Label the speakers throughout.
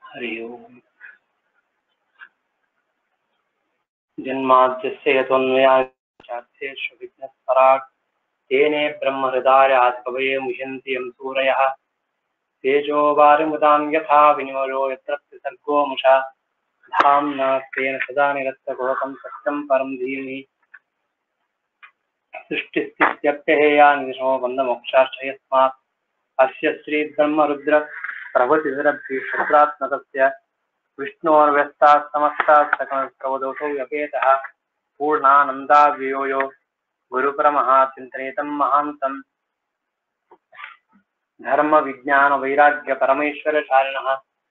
Speaker 1: हरि ओम् जन्माद्यस्य यतोऽन्वयाचार्थेषु विघ्नस्वराट् तेने ब्रह्महृदाय आदिकवये मुह्यन्ति यं सूरयः तेजो वारिमुदां यथा विनिमयो यत्र सर्गो मुषा धाम्ना तेन सदा निरस्तगोपं सत्यं परं धीमहि सृष्टिस्थित्यप्यहेया निशमो बन्धमोक्षाश्च यस्मात् अस्य श्रीब्रह्मरुद्र प्रभृतिभिरभ्युत्रात्मकस्य विष्णोर्व्यस्ताः समस्ताः सकलप्रवदोषौ व्यपेतः पूर्णानन्दाव्ययो गुरुपरमहाचिन्तनेतं महान्तं धर्मविज्ञानवैराग्यपरमेश्वरचारिणः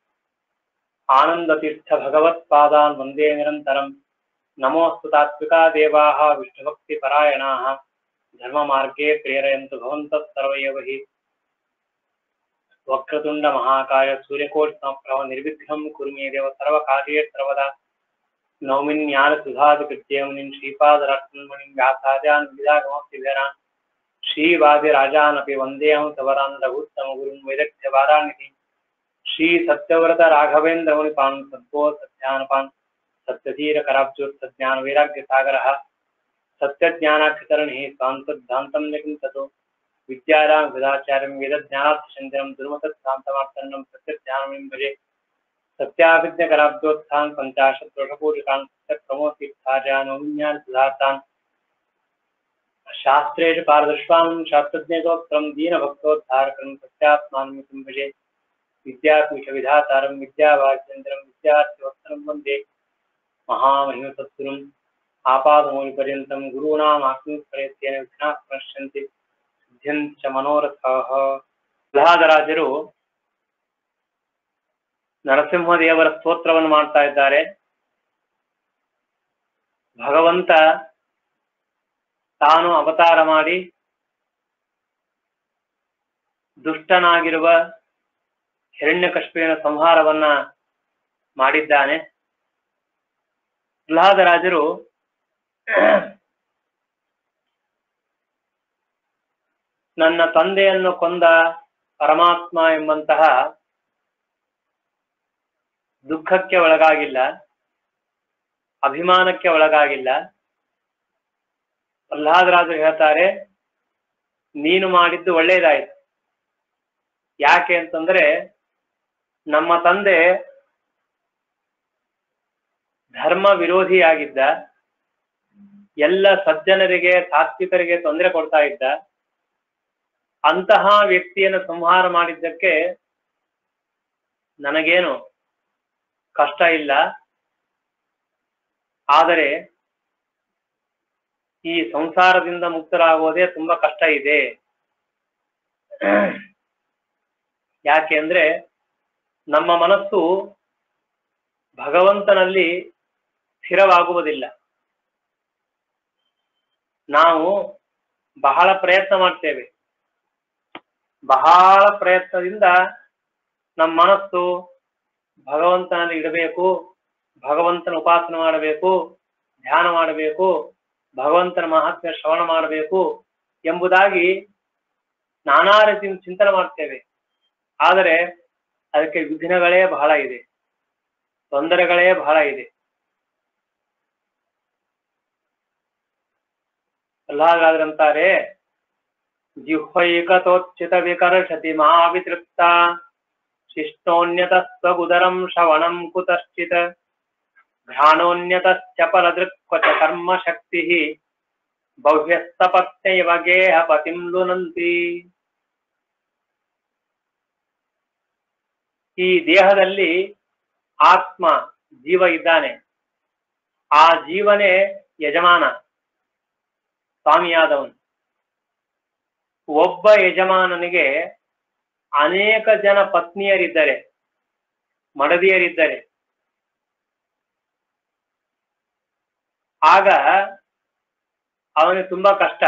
Speaker 1: आनन्दतीर्थभगवत्पादान् वन्दे निरन्तरं नमोऽस्तु तात्विका देवाः विष्णुभक्तिपरायणाः धर्ममार्गे प्रेरयन्तु भवन्तः सर्व एव हि वक्रतुण्ड महाकाय सूर्यकोटि समप्रभ निर्विघ्नं कुरु मे देव सर्वकार्ये सर्वदा नौमिन्यालसुधादिकृत्यमुनिं श्रीपादरात्मनिं व्यासाद्यान् विदागमस्तिभेरान् श्रीवादिराजानपि वन्देऽहं सवरान् रघुत्तमगुरुं वैदग्ध्यवाराणिधिं श्रीसत्यव्रत राघवेन्द्रमुनिपान् सद्गो सत्यानपान् सत्यधीरकराब्जोत्सज्ञानवैराग्यसागरः सत्यज्ञानाक्षतरणिः स्वान्तद्धान्तं निकिं ततो विद्यारां गदाचार्यं वेदज्ञानार्थचन्द्रं दुर्मतत्सान्तमार्तण्डं सत्यज्ञानमिं भजे सत्याभिज्ञकराब्दोत्थान् पञ्चाशत् दोषपूरिकान् सत्यप्रमोतीर्थार्यानोविज्ञान सुधार्तान् शास्त्रेषु पारदृष्टानं शास्त्रज्ञगोत्रं दीनभक्तोद्धारकं सत्यात्मानमितं भजे विद्यात्मिकविधातारं विद्यावाचन्द्रं विद्यार्थिवत्सरं वन्दे महामहिमसत्गुरुम् आपादमौलिपर्यन्तं गुरूणाम् आत्मप्रयत्नेन विघ्नाः प्रणश्यन्ति ಸಿದ್ಧ್ಯಂಚ ಮನೋರಥ ಪ್ರಹ್ಲಾದರಾಜರು ನರಸಿಂಹದೇವರ ಸ್ತೋತ್ರವನ್ನು ಮಾಡ್ತಾ ಇದ್ದಾರೆ ಭಗವಂತ ತಾನು ಅವತಾರ ಮಾಡಿ ದುಷ್ಟನಾಗಿರುವ ಹಿರಣ್ಯಕಶ್ಮಿನ ಸಂಹಾರವನ್ನ ಮಾಡಿದ್ದಾನೆ ಪ್ರಹ್ಲಾದರಾಜರು ನನ್ನ ತಂದೆಯನ್ನು ಕೊಂದ ಪರಮಾತ್ಮ ಎಂಬಂತಹ ದುಃಖಕ್ಕೆ ಒಳಗಾಗಿಲ್ಲ ಅಭಿಮಾನಕ್ಕೆ ಒಳಗಾಗಿಲ್ಲ ಪ್ರಹ್ಲಾದರಾಜರು ಹೇಳ್ತಾರೆ ನೀನು ಮಾಡಿದ್ದು ಒಳ್ಳೇದಾಯ್ತು ಯಾಕೆ ಅಂತಂದ್ರೆ ನಮ್ಮ ತಂದೆ ಧರ್ಮ ವಿರೋಧಿಯಾಗಿದ್ದ ಎಲ್ಲ ಸಜ್ಜನರಿಗೆ ಸಾತ್ವಿಕರಿಗೆ ತೊಂದರೆ ಕೊಡ್ತಾ ಇದ್ದ ಅಂತಹ ವ್ಯಕ್ತಿಯನ್ನು ಸಂಹಾರ ಮಾಡಿದ್ದಕ್ಕೆ ನನಗೇನು ಕಷ್ಟ ಇಲ್ಲ ಆದರೆ ಈ ಸಂಸಾರದಿಂದ ಮುಕ್ತರಾಗೋದೇ ತುಂಬಾ ಕಷ್ಟ ಇದೆ ಯಾಕೆ ಅಂದ್ರೆ ನಮ್ಮ ಮನಸ್ಸು ಭಗವಂತನಲ್ಲಿ ಸ್ಥಿರವಾಗುವುದಿಲ್ಲ ನಾವು ಬಹಳ ಪ್ರಯತ್ನ ಮಾಡ್ತೇವೆ ಬಹಳ ಪ್ರಯತ್ನದಿಂದ ನಮ್ಮ ಮನಸ್ಸು ಭಗವಂತನಲ್ಲಿ ಇಡಬೇಕು ಭಗವಂತನ ಉಪಾಸನೆ ಮಾಡಬೇಕು ಧ್ಯಾನ ಮಾಡಬೇಕು ಭಗವಂತನ ಮಹಾತ್ಮ್ಯ ಶ್ರವಣ ಮಾಡಬೇಕು ಎಂಬುದಾಗಿ ನಾನಾ ರೀತಿ ಚಿಂತನೆ ಮಾಡ್ತೇವೆ ಆದರೆ ಅದಕ್ಕೆ ವಿಘ್ನಗಳೇ ಬಹಳ ಇದೆ ತೊಂದರೆಗಳೇ ಬಹಳ ಇದೆ ಪ್ರಹ್ಲಾದಾದ್ರಂತಾರೆ ಜಿಹ್ವೈಕತೋಚ್ಯುತ ವಿಕರ್ಷತಿ ಮಾ ವಿತೃಪ್ತ ಶಿಷ್ಟೋನ್ಯತ ಸ್ವಗುದರಂ ಶ್ರವಣಂ ಕುತಶ್ಚಿತ್ ಘ್ರಾಣೋನ್ಯತಶ್ಚ ಫಲದೃಕ್ವಚ ಕರ್ಮ ಶಕ್ತಿ ಭವ್ಯಸ್ತಪತ್ಯೈವ ಗೇಹ ಪತಿಂ ಲುನಂತಿ ಈ ದೇಹದಲ್ಲಿ ಆತ್ಮ ಜೀವ ಇದ್ದಾನೆ ಆ ಜೀವನೇ ಯಜಮಾನ ಸ್ವಾಮಿಯಾದವನು ಒಬ್ಬ ಯಜಮಾನನಿಗೆ ಅನೇಕ ಜನ ಪತ್ನಿಯರಿದ್ದರೆ ಮಡದಿಯರಿದ್ದರೆ ಆಗ ಅವನಿಗೆ ತುಂಬಾ ಕಷ್ಟ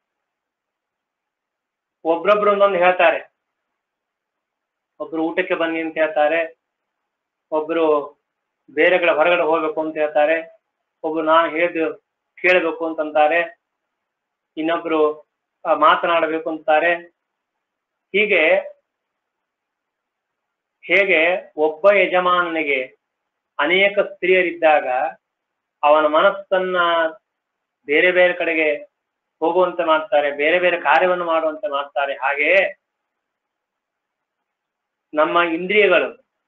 Speaker 1: ಒಬ್ರೊಬ್ರು ಒಂದೊಂದು ಹೇಳ್ತಾರೆ ಒಬ್ರು ಊಟಕ್ಕೆ ಬನ್ನಿ ಅಂತ ಹೇಳ್ತಾರೆ ಒಬ್ರು ಬೇರೆ ಕಡೆ ಹೊರಗಡೆ ಹೋಗ್ಬೇಕು ಅಂತ ಹೇಳ್ತಾರೆ ಒಬ್ರು ನಾನು ಹೇಳಿದ ಕೇಳಬೇಕು ಅಂತಂತಾರೆ ಇನ್ನೊಬ್ರು ಮಾತನಾಡಬೇಕು ಅಂತಾರೆ ಹೀಗೆ ಹೇಗೆ ಒಬ್ಬ ಯಜಮಾನನಿಗೆ ಅನೇಕ ಸ್ತ್ರೀಯರಿದ್ದಾಗ ಅವನ ಮನಸ್ಸನ್ನ ಬೇರೆ ಬೇರೆ ಕಡೆಗೆ ಹೋಗುವಂತೆ ಮಾಡ್ತಾರೆ ಬೇರೆ ಬೇರೆ ಕಾರ್ಯವನ್ನು ಮಾಡುವಂತೆ ಮಾಡ್ತಾರೆ ಹಾಗೆಯೇ ನಮ್ಮ ಇಂದ್ರಿಯಗಳು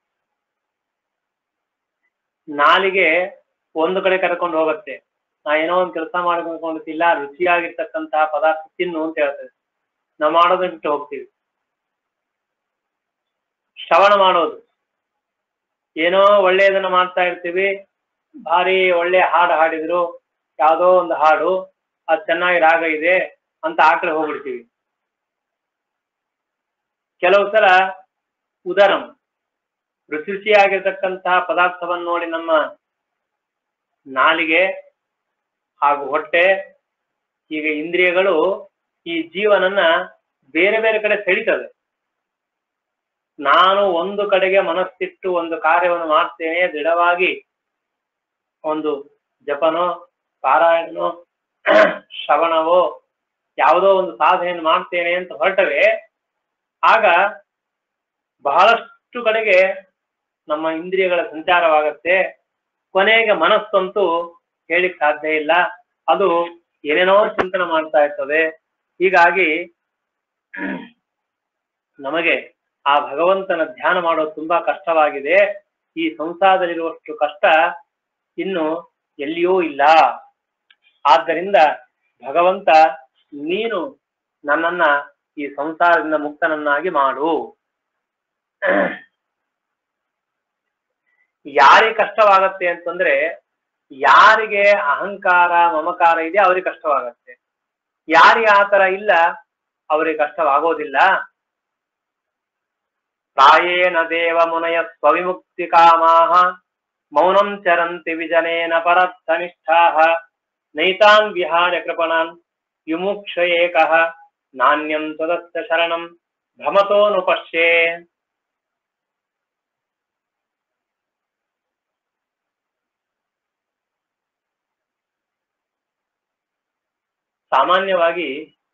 Speaker 1: ನಾಲಿಗೆ ಒಂದು ಕಡೆ ಕರ್ಕೊಂಡು ಹೋಗುತ್ತೆ ನಾ ಏನೋ ಒಂದು ಕೆಲಸ ಮಾಡ್ಕೊಂಡಿಲ್ಲ ರುಚಿಯಾಗಿರ್ತಕ್ಕಂತಹ ಪದಾರ್ಥ ತಿನ್ನು ಅಂತ ಹೇಳ್ತದೆ ನಾವು ಮಾಡೋದನ್ನ ಬಿಟ್ಟು ಹೋಗ್ತೀವಿ ಶ್ರವಣ ಮಾಡೋದು ಏನೋ ಒಳ್ಳೆಯದನ್ನ ಮಾಡ್ತಾ ಇರ್ತೀವಿ ಭಾರಿ ಒಳ್ಳೆ ಹಾಡು ಹಾಡಿದ್ರು ಯಾವುದೋ ಒಂದು ಹಾಡು ಅದು ಚೆನ್ನಾಗಿ ರಾಗ ಇದೆ ಅಂತ ಆ ಕಡೆ ಹೋಗ್ಬಿಡ್ತೀವಿ ಕೆಲವು ಸಲ ಉದರಂ ರುಚಿ ರುಚಿಯಾಗಿರ್ತಕ್ಕಂತಹ ಪದಾರ್ಥವನ್ನು ನೋಡಿ ನಮ್ಮ ನಾಲಿಗೆ ಹಾಗೂ ಹೊಟ್ಟೆ ಹೀಗೆ ಇಂದ್ರಿಯಗಳು ಈ ಜೀವನನ್ನ ಬೇರೆ ಬೇರೆ ಕಡೆ ಸೆಳಿತದೆ ನಾನು ಒಂದು ಕಡೆಗೆ ಮನಸ್ಸಿಟ್ಟು ಒಂದು ಕಾರ್ಯವನ್ನು ಮಾಡ್ತೇನೆ ದೃಢವಾಗಿ ಒಂದು ಜಪನೋ ಪಾರಾಯಣನೋ ಶ್ರವಣವೋ ಯಾವುದೋ ಒಂದು ಸಾಧನೆಯನ್ನು ಮಾಡ್ತೇನೆ ಅಂತ ಹೊರಟವೆ ಆಗ ಬಹಳಷ್ಟು ಕಡೆಗೆ ನಮ್ಮ ಇಂದ್ರಿಯಗಳ ಸಂಚಾರವಾಗತ್ತೆ ಕೊನೆಗೆ ಮನಸ್ಸಂತೂ ಹೇಳಿಕ್ ಸಾಧ್ಯ ಇಲ್ಲ ಅದು ಏನೇನೋ ಚಿಂತನೆ ಮಾಡ್ತಾ ಇರ್ತದೆ ಹೀಗಾಗಿ ನಮಗೆ ಆ ಭಗವಂತನ ಧ್ಯಾನ ಮಾಡೋದು ತುಂಬಾ ಕಷ್ಟವಾಗಿದೆ ಈ ಸಂಸಾರದಲ್ಲಿರುವಷ್ಟು ಕಷ್ಟ ಇನ್ನು ಎಲ್ಲಿಯೂ ಇಲ್ಲ ಆದ್ದರಿಂದ ಭಗವಂತ ನೀನು ನನ್ನನ್ನ ಈ ಸಂಸಾರದಿಂದ ಮುಕ್ತನನ್ನಾಗಿ ಮಾಡು ಯಾರಿಗೆ ಕಷ್ಟವಾಗತ್ತೆ ಅಂತಂದ್ರೆ ಯಾರಿಗೆ ಅಹಂಕಾರ ಮಮಕಾರ ಇದೆ ಅವ್ರಿಗೆ ಕಷ್ಟವಾಗತ್ತೆ ಯಾರಿಗೆ ಆತರ ಇಲ್ಲ ಅವರಿಗೆ ಕಷ್ಟವಾಗೋದಿಲ್ಲ ಪ್ರಾಯೇಣ ದೇವ ಮುನಯ ಸ್ವವಿಮುಕ್ತಿ ಕಾಮಾಹ ಮೌನಂ ಚರಂತಿ ವಿಜನೇನ ಪರರ್ಥನಿಷ್ಠಾಹ ನೈತಾನ್ ವಿಹಾರ ಕೃಪಣಾನ್ ವಿಮುಕ್ಷ ಏಕಃ ನಾಣ್ಯಂ ತದಸ್ಯ ಶರಣಂ ಭ್ರಮತೋನು ಪಶ್ಯೇ ಸಾಮಾನ್ಯವಾಗಿ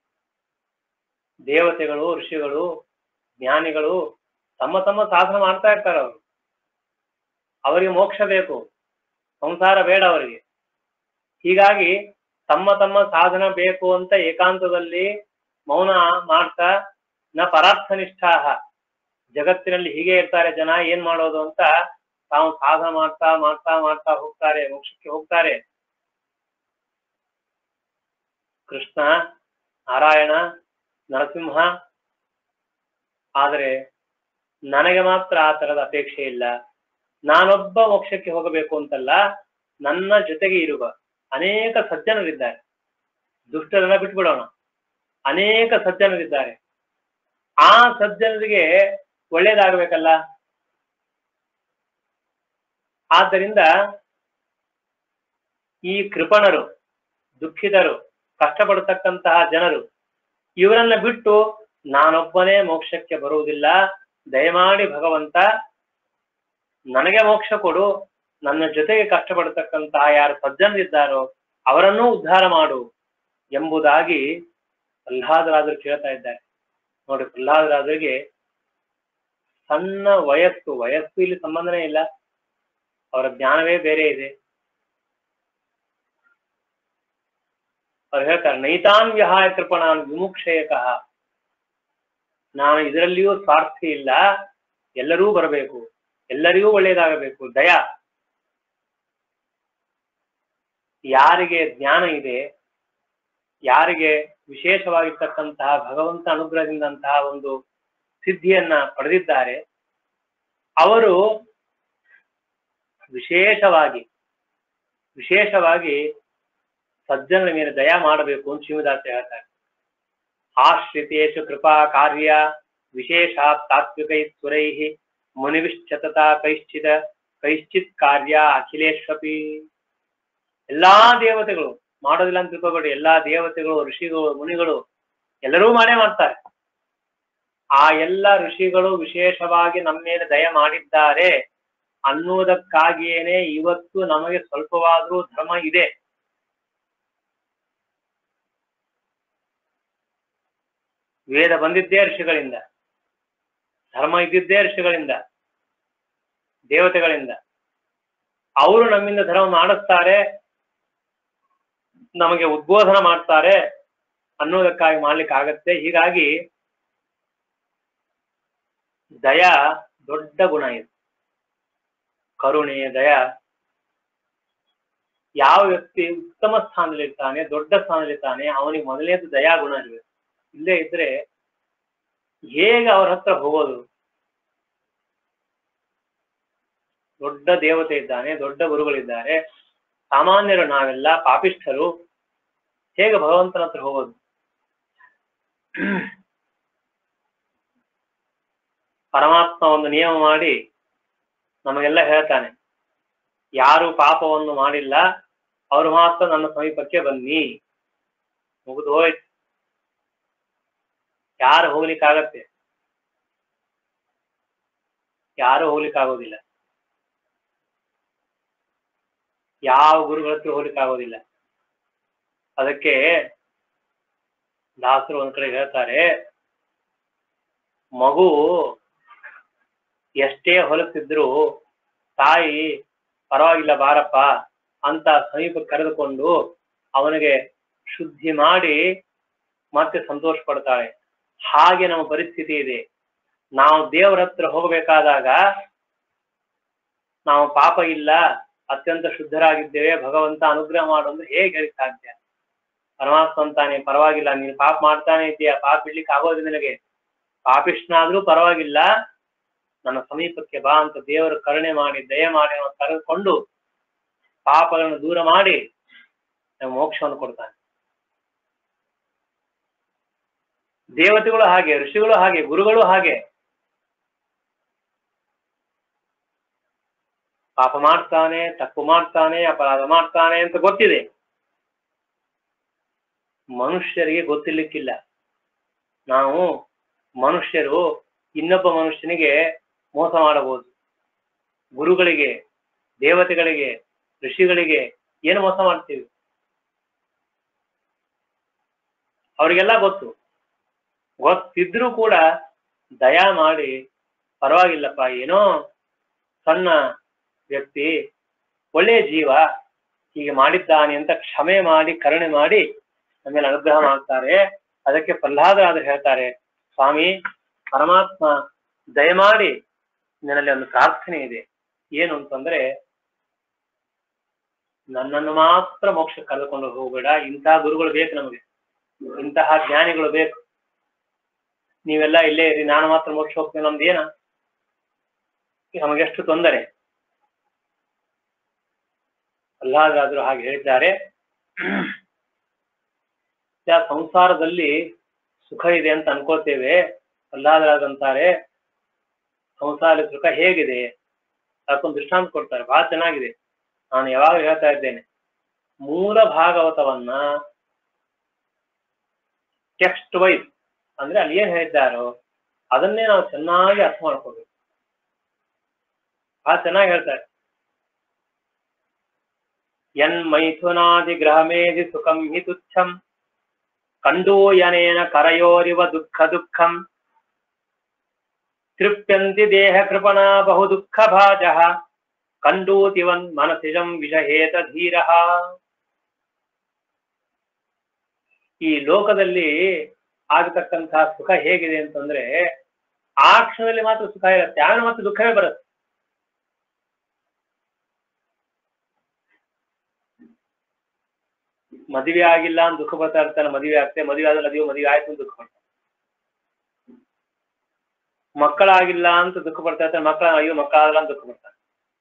Speaker 1: ದೇವತೆಗಳು ಋಷಿಗಳು ಜ್ಞಾನಿಗಳು ತಮ್ಮ ತಮ್ಮ ಸಾಧನೆ ಮಾಡ್ತಾ ಇರ್ತಾರೆ ಅವರು ಅವರಿಗೆ ಮೋಕ್ಷ ಬೇಕು ಸಂಸಾರ ಬೇಡ ಅವರಿಗೆ ಹೀಗಾಗಿ ತಮ್ಮ ತಮ್ಮ ಸಾಧನ ಬೇಕು ಅಂತ ಏಕಾಂತದಲ್ಲಿ ಮೌನ ಮಾಡ್ತಾ ನ ಪರಾರ್ಥನಿಷ್ಠಾಹ ಜಗತ್ತಿನಲ್ಲಿ ಹೀಗೆ ಇರ್ತಾರೆ ಜನ ಏನ್ ಮಾಡೋದು ಅಂತ ತಾವು ಸಾಧನ ಮಾಡ್ತಾ ಮಾಡ್ತಾ ಮಾಡ್ತಾ ಹೋಗ್ತಾರೆ ಮೋಕ್ಷಕ್ಕೆ ಹೋಗ್ತಾರೆ ಕೃಷ್ಣ ನಾರಾಯಣ ನರಸಿಂಹ ಆದರೆ ನನಗೆ ಮಾತ್ರ ಆ ತರದ ಅಪೇಕ್ಷೆ ಇಲ್ಲ ನಾನೊಬ್ಬ ಮೋಕ್ಷಕ್ಕೆ ಹೋಗಬೇಕು ಅಂತಲ್ಲ ನನ್ನ ಜೊತೆಗೆ ಇರುವ ಅನೇಕ ಸಜ್ಜನರಿದ್ದಾರೆ ದುಷ್ಟರನ್ನ ಬಿಟ್ಬಿಡೋಣ ಅನೇಕ ಸಜ್ಜನರಿದ್ದಾರೆ ಆ ಸಜ್ಜನರಿಗೆ ಒಳ್ಳೇದಾಗಬೇಕಲ್ಲ ಆದ್ದರಿಂದ ಈ ಕೃಪಣರು ದುಃಖಿತರು ಕಷ್ಟಪಡತಕ್ಕಂತಹ ಜನರು ಇವರನ್ನ ಬಿಟ್ಟು ನಾನೊಬ್ಬನೇ ಮೋಕ್ಷಕ್ಕೆ ಬರುವುದಿಲ್ಲ ದಯಮಾಡಿ ಭಗವಂತ ನನಗೆ ಮೋಕ್ಷ ಕೊಡು ನನ್ನ ಜೊತೆಗೆ ಕಷ್ಟಪಡತಕ್ಕಂತಹ ಯಾರು ಸಜ್ಜನರಿದ್ದಾರೋ ಅವರನ್ನೂ ಉದ್ಧಾರ ಮಾಡು ಎಂಬುದಾಗಿ ಪ್ರಹ್ಲಾದರಾದರು ಕೇಳ್ತಾ ಇದ್ದಾರೆ ನೋಡಿ ಪ್ರಹ್ಲಾದರಾದರಿಗೆ ಸಣ್ಣ ವಯಸ್ಸು ವಯಸ್ಸು ಇಲ್ಲಿ ಸಂಬಂಧನೇ ಇಲ್ಲ ಅವರ ಜ್ಞಾನವೇ ಬೇರೆ ಇದೆ ಅವ್ರು ಹೇಳ್ತಾರೆ ನೈತಾನ್ ವಿಹಾಯ ಕೃಪಣಾನ್ ವಿಮುಕ್ಷಯಕಃ ನಾನು ಇದರಲ್ಲಿಯೂ ಸ್ವಾರ್ಥಿ ಇಲ್ಲ ಎಲ್ಲರೂ ಬರಬೇಕು ಎಲ್ಲರಿಗೂ ಒಳ್ಳೆಯದಾಗಬೇಕು ದಯ ಯಾರಿಗೆ ಜ್ಞಾನ ಇದೆ ಯಾರಿಗೆ ವಿಶೇಷವಾಗಿರ್ತಕ್ಕಂತಹ ಭಗವಂತ ಅನುಗ್ರಹದಿಂದಂತಹ ಒಂದು ಸಿದ್ಧಿಯನ್ನ ಪಡೆದಿದ್ದಾರೆ ಅವರು ವಿಶೇಷವಾಗಿ ವಿಶೇಷವಾಗಿ ಸಜ್ಜನರ ಮೇಲೆ ದಯ ಮಾಡಬೇಕು ಅಂತ ಶಿವದಾಸ ಹೇಳ್ತಾರೆ ಆಶ್ರಿತೇಶು ಕೃಪಾ ಕಾರ್ಯ ವಿಶೇಷ ತಾತ್ವಿಕೈಶ್ವರೈ ಮುನಿವಿಶ್ಚತತಾ ಕೈಶ್ಚಿದ ಕೈಶ್ಚಿತ್ ಕಾರ್ಯ ಅಖಿಲೇಶ್ವಪಿ ಎಲ್ಲಾ ದೇವತೆಗಳು ಮಾಡೋದಿಲ್ಲ ಅಂತ ತಿಳ್ಕೊಬೇಡಿ ಎಲ್ಲಾ ದೇವತೆಗಳು ಋಷಿಗಳು ಮುನಿಗಳು ಎಲ್ಲರೂ ಮಾಡೇ ಮಾಡ್ತಾರೆ ಆ ಎಲ್ಲ ಋಷಿಗಳು ವಿಶೇಷವಾಗಿ ನಮ್ಮ ಮೇಲೆ ದಯ ಮಾಡಿದ್ದಾರೆ ಅನ್ನುವುದಕ್ಕಾಗಿಯೇನೆ ಇವತ್ತು ನಮಗೆ ಸ್ವಲ್ಪವಾದ್ರೂ ಧರ್ಮ ಇದೆ ವೇದ ಬಂದಿದ್ದೇ ಋಷಿಗಳಿಂದ ಧರ್ಮ ಇದ್ದಿದ್ದೇ ಋಷಿಗಳಿಂದ ದೇವತೆಗಳಿಂದ ಅವರು ನಮ್ಮಿಂದ ಧರ್ಮ ಮಾಡಿಸ್ತಾರೆ ನಮಗೆ ಉದ್ಬೋಧನ ಮಾಡ್ತಾರೆ ಅನ್ನೋದಕ್ಕಾಗಿ ಮಾಡ್ಲಿಕ್ಕೆ ಆಗತ್ತೆ ಹೀಗಾಗಿ ದಯ ದೊಡ್ಡ ಗುಣ ಇದೆ ಕರುಣೆ ದಯ ಯಾವ ವ್ಯಕ್ತಿ ಉತ್ತಮ ಸ್ಥಾನದಲ್ಲಿರ್ತಾನೆ ದೊಡ್ಡ ಸ್ಥಾನದಲ್ಲಿರ್ತಾನೆ ಅವನಿಗೆ ಮೊದಲನೇದು ದಯಾ ಗುಣ ಇರಬೇಕು ಇಲ್ಲೇ ಇದ್ರೆ ಹೇಗೆ ಅವ್ರ ಹತ್ರ ಹೋಗೋದು ದೊಡ್ಡ ದೇವತೆ ಇದ್ದಾನೆ ದೊಡ್ಡ ಗುರುಗಳಿದ್ದಾರೆ ಸಾಮಾನ್ಯರು ನಾವೆಲ್ಲ ಪಾಪಿಷ್ಠರು ಹೇಗೆ ಭಗವಂತನ ಹತ್ರ ಹೋಗೋದು ಪರಮಾತ್ಮ ಒಂದು ನಿಯಮ ಮಾಡಿ ನಮಗೆಲ್ಲ ಹೇಳ್ತಾನೆ ಯಾರು ಪಾಪವನ್ನು ಮಾಡಿಲ್ಲ ಅವರು ಮಾತ್ರ ನನ್ನ ಸಮೀಪಕ್ಕೆ ಬನ್ನಿ ಮುಗಿದು ಹೋಯ್ತು ಯಾರು ಹೋಗ್ಲಿಕ್ಕಾಗತ್ತೆ ಯಾರು ಹೋಗ್ಲಿಕ್ಕಾಗೋದಿಲ್ಲ ಯಾವ ಗುರುಗಳ ಹತ್ರ ಹೋಗ್ಲಿಕ್ಕಾಗೋದಿಲ್ಲ ಅದಕ್ಕೆ ದಾಸರು ಒಂದ್ ಕಡೆ ಹೇಳ್ತಾರೆ ಮಗು ಎಷ್ಟೇ ಹೊಲಸಿದ್ರು ತಾಯಿ ಪರವಾಗಿಲ್ಲ ಬಾರಪ್ಪ ಅಂತ ಸಮೀಪ ಕರೆದುಕೊಂಡು ಅವನಿಗೆ ಶುದ್ಧಿ ಮಾಡಿ ಮತ್ತೆ ಸಂತೋಷ ಪಡ್ತಾಳೆ ಹಾಗೆ ನಮ್ಮ ಪರಿಸ್ಥಿತಿ ಇದೆ ನಾವು ದೇವರ ಹತ್ರ ಹೋಗಬೇಕಾದಾಗ ನಾವು ಪಾಪ ಇಲ್ಲ ಅತ್ಯಂತ ಶುದ್ಧರಾಗಿದ್ದೇವೆ ಭಗವಂತ ಅನುಗ್ರಹ ಮಾಡು ಅಂದ್ರೆ ಹೇಗೆ ಹೇಳಿಕ್ ಸಾಧ್ಯ ಪರಮಾತ್ಮ ಅಂತಾನೆ ಪರವಾಗಿಲ್ಲ ನೀನು ಪಾಪ ಮಾಡ್ತಾನೆ ಇದೆಯಾ ಪಾಪ ಬಿಡ್ಲಿಕ್ಕೆ ಆಗೋದಿಲ್ಲ ನಿನಗೆ ಪಾಪಿಷ್ಣಾದ್ರೂ ಪರವಾಗಿಲ್ಲ ನನ್ನ ಸಮೀಪಕ್ಕೆ ಬಾ ಅಂತ ದೇವರು ಕರುಣೆ ಮಾಡಿ ದಯ ಮಾಡಿ ಅವನು ಕರೆದುಕೊಂಡು ಪಾಪಗಳನ್ನು ದೂರ ಮಾಡಿ ನಮ್ಗೆ ಮೋಕ್ಷವನ್ನು ಕೊಡ್ತಾನೆ ದೇವತೆಗಳು ಹಾಗೆ ಋಷಿಗಳು ಹಾಗೆ ಗುರುಗಳು ಹಾಗೆ ಪಾಪ ಮಾಡ್ತಾನೆ ತಪ್ಪು ಮಾಡ್ತಾನೆ ಅಪರಾಧ ಮಾಡ್ತಾನೆ ಅಂತ ಗೊತ್ತಿದೆ ಮನುಷ್ಯರಿಗೆ ಗೊತ್ತಿರ್ಲಿಕ್ಕಿಲ್ಲ ನಾವು ಮನುಷ್ಯರು ಇನ್ನೊಬ್ಬ ಮನುಷ್ಯನಿಗೆ ಮೋಸ ಮಾಡಬಹುದು ಗುರುಗಳಿಗೆ ದೇವತೆಗಳಿಗೆ ಋಷಿಗಳಿಗೆ ಏನು ಮೋಸ ಮಾಡ್ತೀವಿ ಅವರಿಗೆಲ್ಲ ಗೊತ್ತು ಗೊತ್ತಿದ್ರೂ ಕೂಡ ದಯಾ ಮಾಡಿ ಪರವಾಗಿಲ್ಲಪ್ಪ ಏನೋ ಸಣ್ಣ ವ್ಯಕ್ತಿ ಒಳ್ಳೆಯ ಜೀವ ಹೀಗೆ ಮಾಡಿದ್ದಾನೆ ಅಂತ ಕ್ಷಮೆ ಮಾಡಿ ಕರುಣೆ ಮಾಡಿ ನಮ್ಮೇಲೆ ಅನುಗ್ರಹ ಮಾಡ್ತಾರೆ ಅದಕ್ಕೆ ಪ್ರಹ್ಲಾದರಾದ್ರು ಹೇಳ್ತಾರೆ ಸ್ವಾಮಿ ಪರಮಾತ್ಮ ದಯಮಾಡಿ ನನ್ನಲ್ಲಿ ಒಂದು ಪ್ರಾರ್ಥನೆ ಇದೆ ಏನು ಅಂತಂದ್ರೆ ನನ್ನನ್ನು ಮಾತ್ರ ಮೋಕ್ಷ ಕರೆದುಕೊಂಡು ಹೋಗಬೇಡ ಇಂತಹ ಗುರುಗಳು ಬೇಕು ನಮಗೆ ಇಂತಹ ಜ್ಞಾನಿಗಳು ಬೇಕು ನೀವೆಲ್ಲ ಇಲ್ಲೇ ಇರಿ ನಾನು ಮಾತ್ರ ಮೋಕ್ಷ ಹೋಗ್ತೇನೆ ನಮ್ದೇನ ನಮಗೆಷ್ಟು ತೊಂದರೆ ಪ್ರಹ್ಲಾದರಾದ್ರು ಹಾಗೆ ಹೇಳಿದ್ದಾರೆ ಯಾ ಸಂಸಾರದಲ್ಲಿ ಸುಖ ಇದೆ ಅಂತ ಅನ್ಕೋತೇವೆ ಪ್ರಹ್ಲಾದರಾದಂತಾರೆ ಸಂಸಾರ ಸುಖ ಹೇಗಿದೆ ಅದಕ್ಕೊಂದು ದೃಷ್ಟಾಂತ ಕೊಡ್ತಾರೆ ಬಹಳ ಚೆನ್ನಾಗಿದೆ ನಾನು ಯಾವಾಗ ಹೇಳ್ತಾ ಇದ್ದೇನೆ ಮೂಲ ಭಾಗವತವನ್ನ ಟೆಕ್ಸ್ಟ್ ವೈಸ್ ಅಂದ್ರೆ ಅಲ್ಲಿ ಏನ್ ಹೇಳಿದ್ದಾರೋ ಅದನ್ನೇ ನಾವು ಚೆನ್ನಾಗಿ ಅರ್ಥ ಮಾಡ್ಕೋಬೇಕು ಬಹಳ ಚೆನ್ನಾಗಿ ಹೇಳ್ತಾರೆ ಯನ್ ಮೈಥುನಾದಿ ಗ್ರಹಮೇಧಿ ಸುಖಂ ಹಿ ತುಚ್ಛಂ ಕಂಡೂಯನೇನ ಕರಯೋರಿವ ದುಃಖ ದುಃಖಂ ತೃಪ್ಯಂತಿ ದೇಹ ಕೃಪಣ ಬಹು ದುಃಖ ಭಾಜ ಕಂಡೂತಿವನ್ ಮನಸಿಜಂ ವಿಷಹೇತ ಧೀರ ಈ ಲೋಕದಲ್ಲಿ ಆಗತಕ್ಕಂತಹ ಸುಖ ಹೇಗಿದೆ ಅಂತಂದ್ರೆ ಆ ಕ್ಷಣದಲ್ಲಿ ಮಾತ್ರ ಸುಖ ಇರುತ್ತೆ ಆಮೇಲೆ ಮತ್ತೆ ದುಃಖವೇ ಬರುತ್ತೆ ಮದುವೆ ಆಗಿಲ್ಲ ಅಂತ ದುಃಖ ಪಡ್ತಾ ಇರ್ತಾನೆ ಮದುವೆ ಆಗ್ತದೆ ಮದುವೆ ಆದ್ರೆ ಅದಿಯೋ ಮದುವೆ ಆಯ್ತು ಅಂತ ದುಃಖ ಪಡ್ತಾನೆ ಮಕ್ಕಳಾಗಿಲ್ಲ ಅಂತ ದುಃಖ ಪಡ್ತಾ ಇರ್ತಾನೆ ಮಕ್ಕಳ ಅಯ್ಯೋ ಮಕ್ಕಳಾಗಲ್ಲ ಅಂತ ದುಃಖ ಪಡ್ತಾನೆ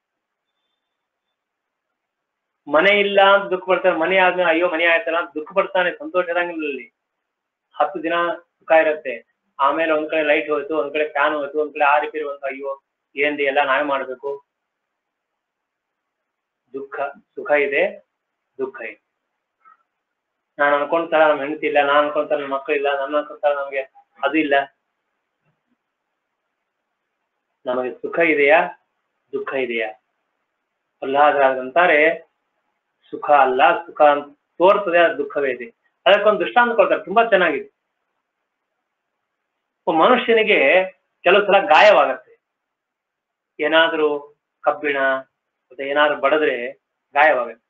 Speaker 1: ಮನೆ ಇಲ್ಲ ಅಂತ ದುಃಖ ಪಡ್ತಾನೆ ಮನೆ ಆದ್ಮೇಲೆ ಅಯ್ಯೋ ಮನೆ ಆಯ್ತಲ್ಲ ಅಂತ ದುಃಖ ಪಡ್ತಾನೆ ಸಂತೋಷ ಇರಂಗಿಲ್ಲ ಹತ್ತು ದಿನ ಸುಖ ಇರುತ್ತೆ ಆಮೇಲೆ ಒಂದ್ ಕಡೆ ಲೈಟ್ ಹೋಯ್ತು ಒಂದ್ ಕಡೆ ಫ್ಯಾನ್ ಹೋಯ್ತು ಒಂದ್ ಕಡೆ ಆ ರಿಪೇರಿ ಬಂತು ಅಯ್ಯೋ ಏನ್ರಿ ಎಲ್ಲ ನಾವೇ ಮಾಡ್ಬೇಕು ದುಃಖ ಸುಖ ಇದೆ ದುಃಖ ಇದೆ ನಾನು ಅನ್ಕೊಂತಾರ ನಮ್ಮ ಹೆಂಡತಿ ಇಲ್ಲ ನಾನು ಅನ್ಕೊಂತಾರ ನನ್ನ ಮಕ್ಕಳು ಇಲ್ಲ ನನ್ನ ಅನ್ಕೊಂತಾರ ನಮ್ಗೆ ಅದು ಇಲ್ಲ ನಮಗೆ ಸುಖ ಇದೆಯಾ ದುಃಖ ಇದೆಯಾ ಅಂತಾರೆ ಸುಖ ಅಲ್ಲ ಸುಖ ಅಂತ ತೋರ್ತದೆ ಅದು ದುಃಖವೇ ಇದೆ ಅದಕ್ಕೊಂದು ದೃಷ್ಟಾಂತ ಕೊಡ್ತಾರೆ ತುಂಬಾ ಚೆನ್ನಾಗಿದೆ ಒಬ್ಬ ಮನುಷ್ಯನಿಗೆ ಕೆಲವು ಸಲ ಗಾಯವಾಗತ್ತೆ ಏನಾದ್ರೂ ಕಬ್ಬಿಣ ಮತ್ತೆ ಏನಾದ್ರು ಬಡದ್ರೆ ಗಾಯವಾಗುತ್ತೆ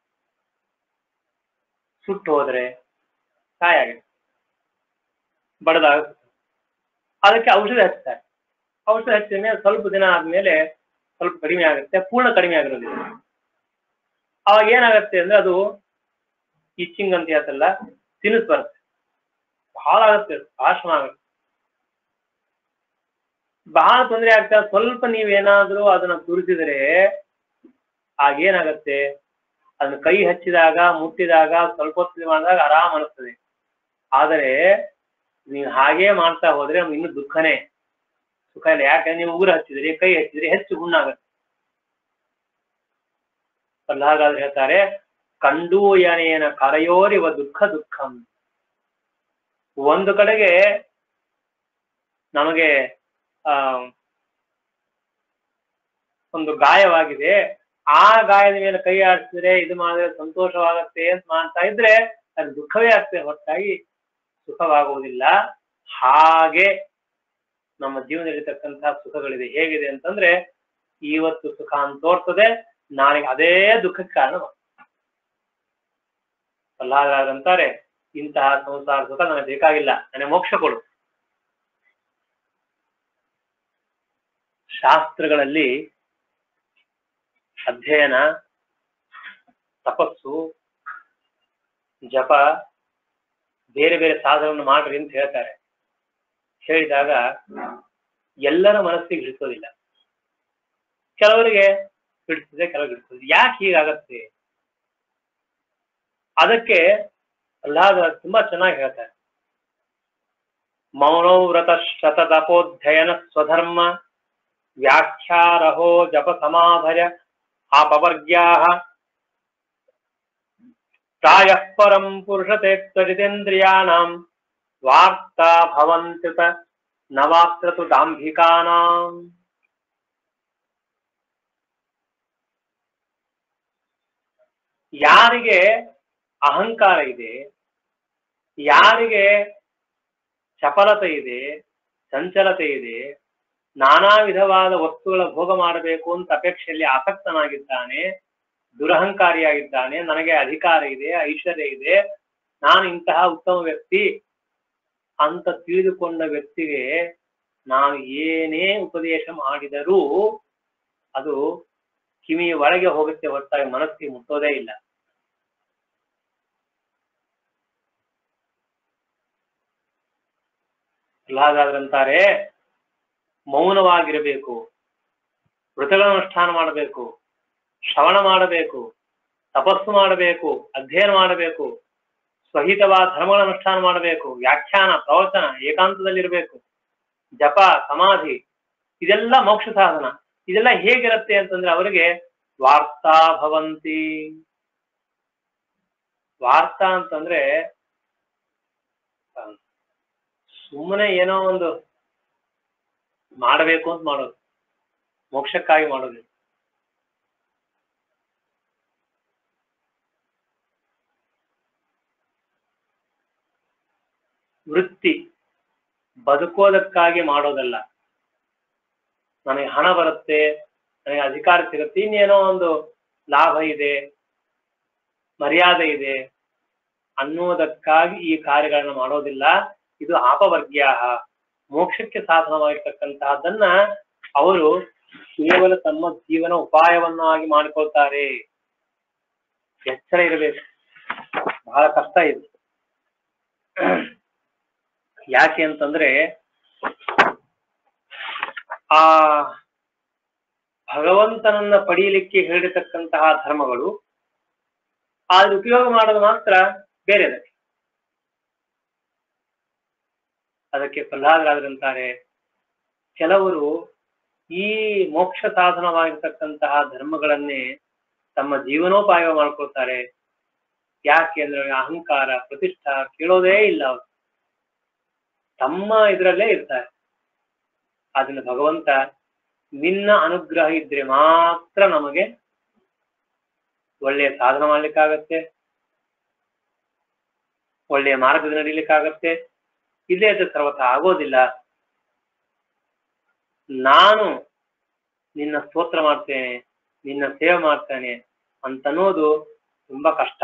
Speaker 1: ಸುಟ್ಟು ಹೋದ್ರೆ ಗಾಯ ಆಗುತ್ತೆ ಬಡದಾಗ ಅದಕ್ಕೆ ಔಷಧಿ ಹಚ್ತಾರೆ ಔಷಧಿ ಹಚ್ಚಿದ ಮೇಲೆ ಸ್ವಲ್ಪ ದಿನ ಆದ್ಮೇಲೆ ಸ್ವಲ್ಪ ಕಡಿಮೆ ಆಗುತ್ತೆ ಪೂರ್ಣ ಕಡಿಮೆ ಆಗಿರೋದಿಲ್ಲ ಅವಾಗ ಏನಾಗುತ್ತೆ ಅಂದ್ರೆ ಅದು ಇಚ್ಚಿಂಗ್ ಅಂತ ಹೇಳ್ತಲ್ಲ ತಿನಿಸ್ ಬರುತ್ತೆ ಬಹಳ ಆಗುತ್ತೆ ಭಾಷಣ ಆಗುತ್ತೆ ಬಹಳ ತೊಂದರೆ ಆಗ್ತದೆ ಸ್ವಲ್ಪ ನೀವೇನಾದ್ರೂ ಅದನ್ನ ತುರಿಸಿದ್ರೆ ಆಗೇನಾಗತ್ತೆ ಅದನ್ನ ಕೈ ಹಚ್ಚಿದಾಗ ಮುಟ್ಟಿದಾಗ ಸ್ವಲ್ಪ ಹೊತ್ತು ಮಾಡಿದಾಗ ಆರಾಮ್ ಅನಿಸ್ತದೆ ಆದರೆ ನೀವು ಹಾಗೇ ಮಾಡ್ತಾ ಹೋದ್ರೆ ನಮ್ಗೆ ಇನ್ನೂ ದುಃಖನೇ ಸುಖ ಇಲ್ಲ ಯಾಕಂದ್ರೆ ನೀವು ಉಗುರು ಹಚ್ಚಿದ್ರಿ ಕೈ ಹಚ್ಚಿದ್ರಿ ಹೆಚ್ಚು ಹುಣ್ಣಾಗತ್ತೆ ಅಲ್ಲ ಹಾಗಾದ್ರೆ ಹೇಳ್ತಾರೆ ಕಂಡೂಯನೇನ ಕರೆಯೋರಿವ ದುಃಖ ದುಃಖಂ ಒಂದು ಕಡೆಗೆ ನಮಗೆ ಆ ಒಂದು ಗಾಯವಾಗಿದೆ ಆ ಗಾಯದ ಮೇಲೆ ಕೈ ಆಡಿಸಿದ್ರೆ ಇದು ಮಾಡಿದ್ರೆ ಸಂತೋಷವಾಗತ್ತೆ ಅಂತ ಮಾಡ್ತಾ ಇದ್ರೆ ಅದು ದುಃಖವೇ ಆಗ್ತದೆ ಹೊರತಾಗಿ ಸುಖವಾಗುವುದಿಲ್ಲ ಹಾಗೆ ನಮ್ಮ ಜೀವನದಲ್ಲಿರ್ತಕ್ಕಂತಹ ಸುಖಗಳಿದೆ ಹೇಗಿದೆ ಅಂತಂದ್ರೆ ಇವತ್ತು ಸುಖ ಅಂತ ತೋರ್ತದೆ ನಾಳೆಗೆ ಅದೇ ದುಃಖಕ್ಕೆ ಕಾರಣ ಅಂತಾರೆ ಇಂತಹ ಸಂಸಾರ ಸುಖ ನನಗೆ ಬೇಕಾಗಿಲ್ಲ ನನಗೆ ಮೋಕ್ಷ ಕೊಡು ಶಾಸ್ತ್ರಗಳಲ್ಲಿ ಅಧ್ಯಯನ ತಪಸ್ಸು ಜಪ ಬೇರೆ ಬೇರೆ ಸಾಧನವನ್ನು ಮಾಡ್ರಿ ಅಂತ ಹೇಳ್ತಾರೆ ಹೇಳಿದಾಗ ಎಲ್ಲರ ಮನಸ್ಸಿಗೆ ಹಿಡಿಸೋದಿಲ್ಲ ಕೆಲವರಿಗೆ ಹಿಡಿಸ್ತದೆ ಕೆಲವರಿಗೆ ಹಿಡಿಸ್ತದೆ ಯಾಕೆ ಹೀಗಾಗತ್ತೆ ಅದಕ್ಕೆ ಅಲ್ಲಾದ ತುಂಬಾ ಚೆನ್ನಾಗಿ ಹೇಳ್ತಾರೆ ಮೌನವ್ರತ ಶತದಪೋಧ್ಯಯನ ಸ್ವಧರ್ಮ ವ್ಯಾಖ್ಯಾರಹೋ ಜಪ ಸಮಾಧಯ ಆಪವರ್ಗ್ಯಾ ಪ್ರಾಯಃ ಪರಂ ಪುರುಷತೆ ತ್ವಜಿತೇಂದ್ರಿಯಾಣಾಂ ವಾರ್ತಾ ಭವಂತ್ಯುತ ನವಾತ್ರತು ದಾಂಭಿಕಾನಾಂ ಯಾರಿಗೆ ಅಹಂಕಾರ ಇದೆ ಯಾರಿಗೆ ಚಪಲತೆ ಇದೆ ಚಂಚಲತೆ ಇದೆ ನಾನಾ ವಿಧವಾದ ವಸ್ತುಗಳ ಭೋಗ ಮಾಡಬೇಕು ಅಂತ ಅಪೇಕ್ಷೆಯಲ್ಲಿ ಆಸಕ್ತನಾಗಿದ್ದಾನೆ ದುರಹಂಕಾರಿಯಾಗಿದ್ದಾನೆ ನನಗೆ ಅಧಿಕಾರ ಇದೆ ಐಶ್ವರ್ಯ ಇದೆ ನಾನು ಇಂತಹ ಉತ್ತಮ ವ್ಯಕ್ತಿ ಅಂತ ತಿಳಿದುಕೊಂಡ ವ್ಯಕ್ತಿಗೆ ನಾವು ಏನೇ ಉಪದೇಶ ಮಾಡಿದರೂ ಅದು ಕಿವಿಯ ಒಳಗೆ ಹೋಗುತ್ತೆ ಹೊರತಾಗಿ ಮನಸ್ಸಿಗೆ ಮುಟ್ಟೋದೇ ಇಲ್ಲ ಪ್ರಹ್ಲಾದಾದ್ರಂತಾರೆ ಮೌನವಾಗಿರಬೇಕು ವ್ರತಗಳ ಅನುಷ್ಠಾನ ಮಾಡಬೇಕು ಶ್ರವಣ ಮಾಡಬೇಕು ತಪಸ್ಸು ಮಾಡಬೇಕು ಅಧ್ಯಯನ ಮಾಡಬೇಕು ಸ್ವಹಿತವಾದ ಧರ್ಮಗಳ ಅನುಷ್ಠಾನ ಮಾಡಬೇಕು ವ್ಯಾಖ್ಯಾನ ಪ್ರವಚನ ಏಕಾಂತದಲ್ಲಿರಬೇಕು ಜಪ ಸಮಾಧಿ ಇದೆಲ್ಲ ಮೋಕ್ಷ ಸಾಧನ ಇದೆಲ್ಲ ಹೇಗಿರುತ್ತೆ ಅಂತಂದ್ರೆ ಅವರಿಗೆ ವಾರ್ತಾ ಭವಂತಿ ವಾರ್ತಾ ಅಂತಂದ್ರೆ ಸುಮ್ಮನೆ ಏನೋ ಒಂದು ಮಾಡಬೇಕು ಅಂತ ಮಾಡೋದು ಮೋಕ್ಷಕ್ಕಾಗಿ ಮಾಡೋದು ವೃತ್ತಿ ಬದುಕೋದಕ್ಕಾಗಿ ಮಾಡೋದಲ್ಲ ನನಗೆ ಹಣ ಬರುತ್ತೆ ನನಗೆ ಅಧಿಕಾರ ಸಿಗುತ್ತೆ ಇನ್ನೇನೋ ಒಂದು ಲಾಭ ಇದೆ ಮರ್ಯಾದೆ ಇದೆ ಅನ್ನುವುದಕ್ಕಾಗಿ ಈ ಕಾರ್ಯಗಳನ್ನ ಮಾಡೋದಿಲ್ಲ ಇದು ಆಪವರ್ಗ್ಯ ಮೋಕ್ಷಕ್ಕೆ ಸಾಧನವಾಗಿರ್ತಕ್ಕಂತಹದ್ದನ್ನ ಅವರು ಕೇವಲ ತಮ್ಮ ಜೀವನ ಉಪಾಯವನ್ನಾಗಿ ಮಾಡಿಕೊಳ್ತಾರೆ ಎಚ್ಚರ ಇರಬೇಕು ಬಹಳ ಕಷ್ಟ ಇದೆ ಯಾಕೆ ಅಂತಂದ್ರೆ ಆ ಭಗವಂತನನ್ನ ಪಡೆಯಲಿಕ್ಕೆ ಹೇಳಿರ್ತಕ್ಕಂತಹ ಧರ್ಮಗಳು ಆದ್ರೆ ಉಪಯೋಗ ಮಾಡೋದು ಮಾತ್ರ ಬೇರೆದಕ್ಕೆ ಅದಕ್ಕೆ ಪ್ರಹ್ಲಾದರಾದ್ರಂತಾರೆ ಕೆಲವರು ಈ ಮೋಕ್ಷ ಸಾಧನವಾಗಿರ್ತಕ್ಕಂತಹ ಧರ್ಮಗಳನ್ನೇ ತಮ್ಮ ಜೀವನೋಪಾಯ ಮಾಡ್ಕೊಳ್ತಾರೆ ಯಾಕೆ ಅಂದ್ರೆ ಅಹಂಕಾರ ಪ್ರತಿಷ್ಠಾ ಕೇಳೋದೇ ಇಲ್ಲ ಅವರು ತಮ್ಮ ಇದರಲ್ಲೇ ಇರ್ತಾರೆ ಅದನ್ನ ಭಗವಂತ ನಿನ್ನ ಅನುಗ್ರಹ ಇದ್ರೆ ಮಾತ್ರ ನಮಗೆ ಒಳ್ಳೆಯ ಸಾಧನ ಮಾಡ್ಲಿಕ್ಕಾಗತ್ತೆ ಒಳ್ಳೆಯ ಮಾರ್ಗದ ನಡೀಲಿಕ್ಕಾಗತ್ತೆ ಇಲ್ಲೇ ಅದು ಸರ್ವಥ ಆಗೋದಿಲ್ಲ ನಾನು ನಿನ್ನ ಸ್ತೋತ್ರ ಮಾಡ್ತೇನೆ ನಿನ್ನ ಸೇವೆ ಮಾಡ್ತಾನೆ ಅಂತನ್ನೋದು ತುಂಬಾ ಕಷ್ಟ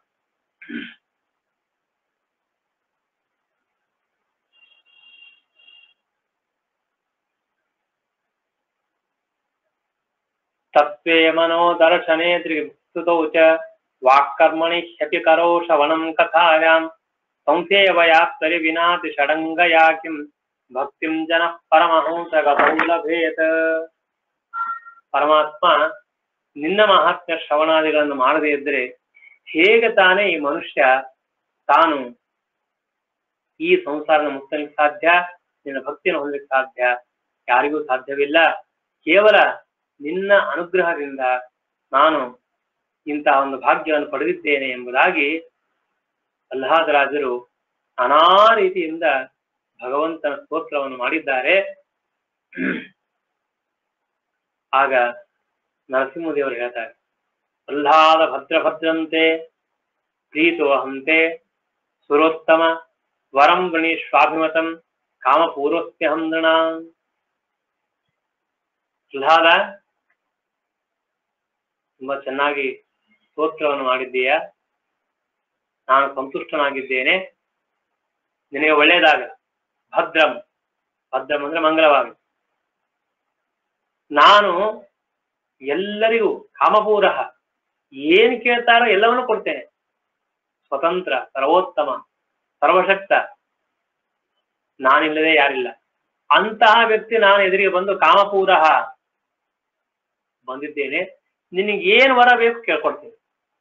Speaker 1: ತತ್ವೇ ಮನೋ ದರ್ಶನೆ ತ್ರಿಸ್ತುತೌ ಚ ವಾಕ್ಕರ್ಮಣಿ ಹ್ಯಪಿ ಕರೋ ಶ್ರವಣಂ ಕಥಾಯಾಂ ಸಂಸೇವಯಾತ್ತರಿ ವಿನಾತಿ ಷಡಂಗಯಾ ಕಿಂ ಭಕ್ತಿಂ ಜನ ಪರಮಹಂಸ ಗೌಲಭೇತ ಪರಮಾತ್ಮ ನಿನ್ನ ಮಹಾತ್ಮ್ಯ ಶ್ರವಣಾದಿಗಳನ್ನು ಮಾಡದೇ ಇದ್ದರೆ ಹೇಗೆ ತಾನೇ ಈ ಮನುಷ್ಯ ತಾನು ಈ ಸಂಸಾರದ ಮುಕ್ತನಿಗೆ ಸಾಧ್ಯ ನಿನ್ನ ಭಕ್ತಿಯನ್ನು ಹೊಂದಲಿಕ್ಕೆ ಸಾಧ್ಯ ಯಾರಿಗೂ ಸಾಧ್ಯವಿಲ್ಲ ಕೇವಲ ನಿನ್ನ ಅನುಗ್ರಹದಿಂದ ನಾನು ಇಂತಹ ಒಂದು ಭಾಗ್ಯವನ್ನು ಪಡೆದಿದ್ದೇನೆ ಎಂಬುದಾಗಿ ಅಲ್ಲಾದರಾಜರು ನಾನಾ ರೀತಿಯಿಂದ ಭಗವಂತನ ಸ್ತೋತ್ರವನ್ನು ಮಾಡಿದ್ದಾರೆ ಆಗ ನರಸಿಂಹದೇವರು ಹೇಳ್ತಾರೆ ಪ್ರಹ್ಲಾದ ಭದ್ರ ಭದ್ರಂತೆ ಪ್ರೀತೋ ಹಂತೆ ಸುರೋತ್ತಮ ವರಂ ಗಣೇಶ್ವಾಭಿಮತಂ ಕಾಮಪೂರ್ವಸ್ಯ ನೃಣ ಪ್ರಹ್ಲಾದ ತುಂಬಾ ಚೆನ್ನಾಗಿ ಸ್ತೋತ್ರವನ್ನು ಮಾಡಿದ್ದೀಯ ನಾನು ಸಂತುಷ್ಟನಾಗಿದ್ದೇನೆ ನಿನಗೆ ಒಳ್ಳೆಯದಾಗ ಭದ್ರಂ ಭದ್ರಂ ಅಂದ್ರೆ ಮಂಗಲವಾಗಿ ನಾನು ಎಲ್ಲರಿಗೂ ಕಾಮಪೂರ ಏನ್ ಕೇಳ್ತಾರೋ ಎಲ್ಲವನ್ನೂ ಕೊಡ್ತೇನೆ ಸ್ವತಂತ್ರ ಸರ್ವೋತ್ತಮ ಸರ್ವಶಕ್ತ ನಾನಿಲ್ಲದೆ ಯಾರಿಲ್ಲ ಅಂತಹ ವ್ಯಕ್ತಿ ನಾನು ಎದುರಿಗೆ ಬಂದು ಕಾಮಪೂರ ಬಂದಿದ್ದೇನೆ ನಿನಗೆ ಏನ್ ವರ ಬೇಕು ಕೇಳ್ಕೊಡ್ತೇನೆ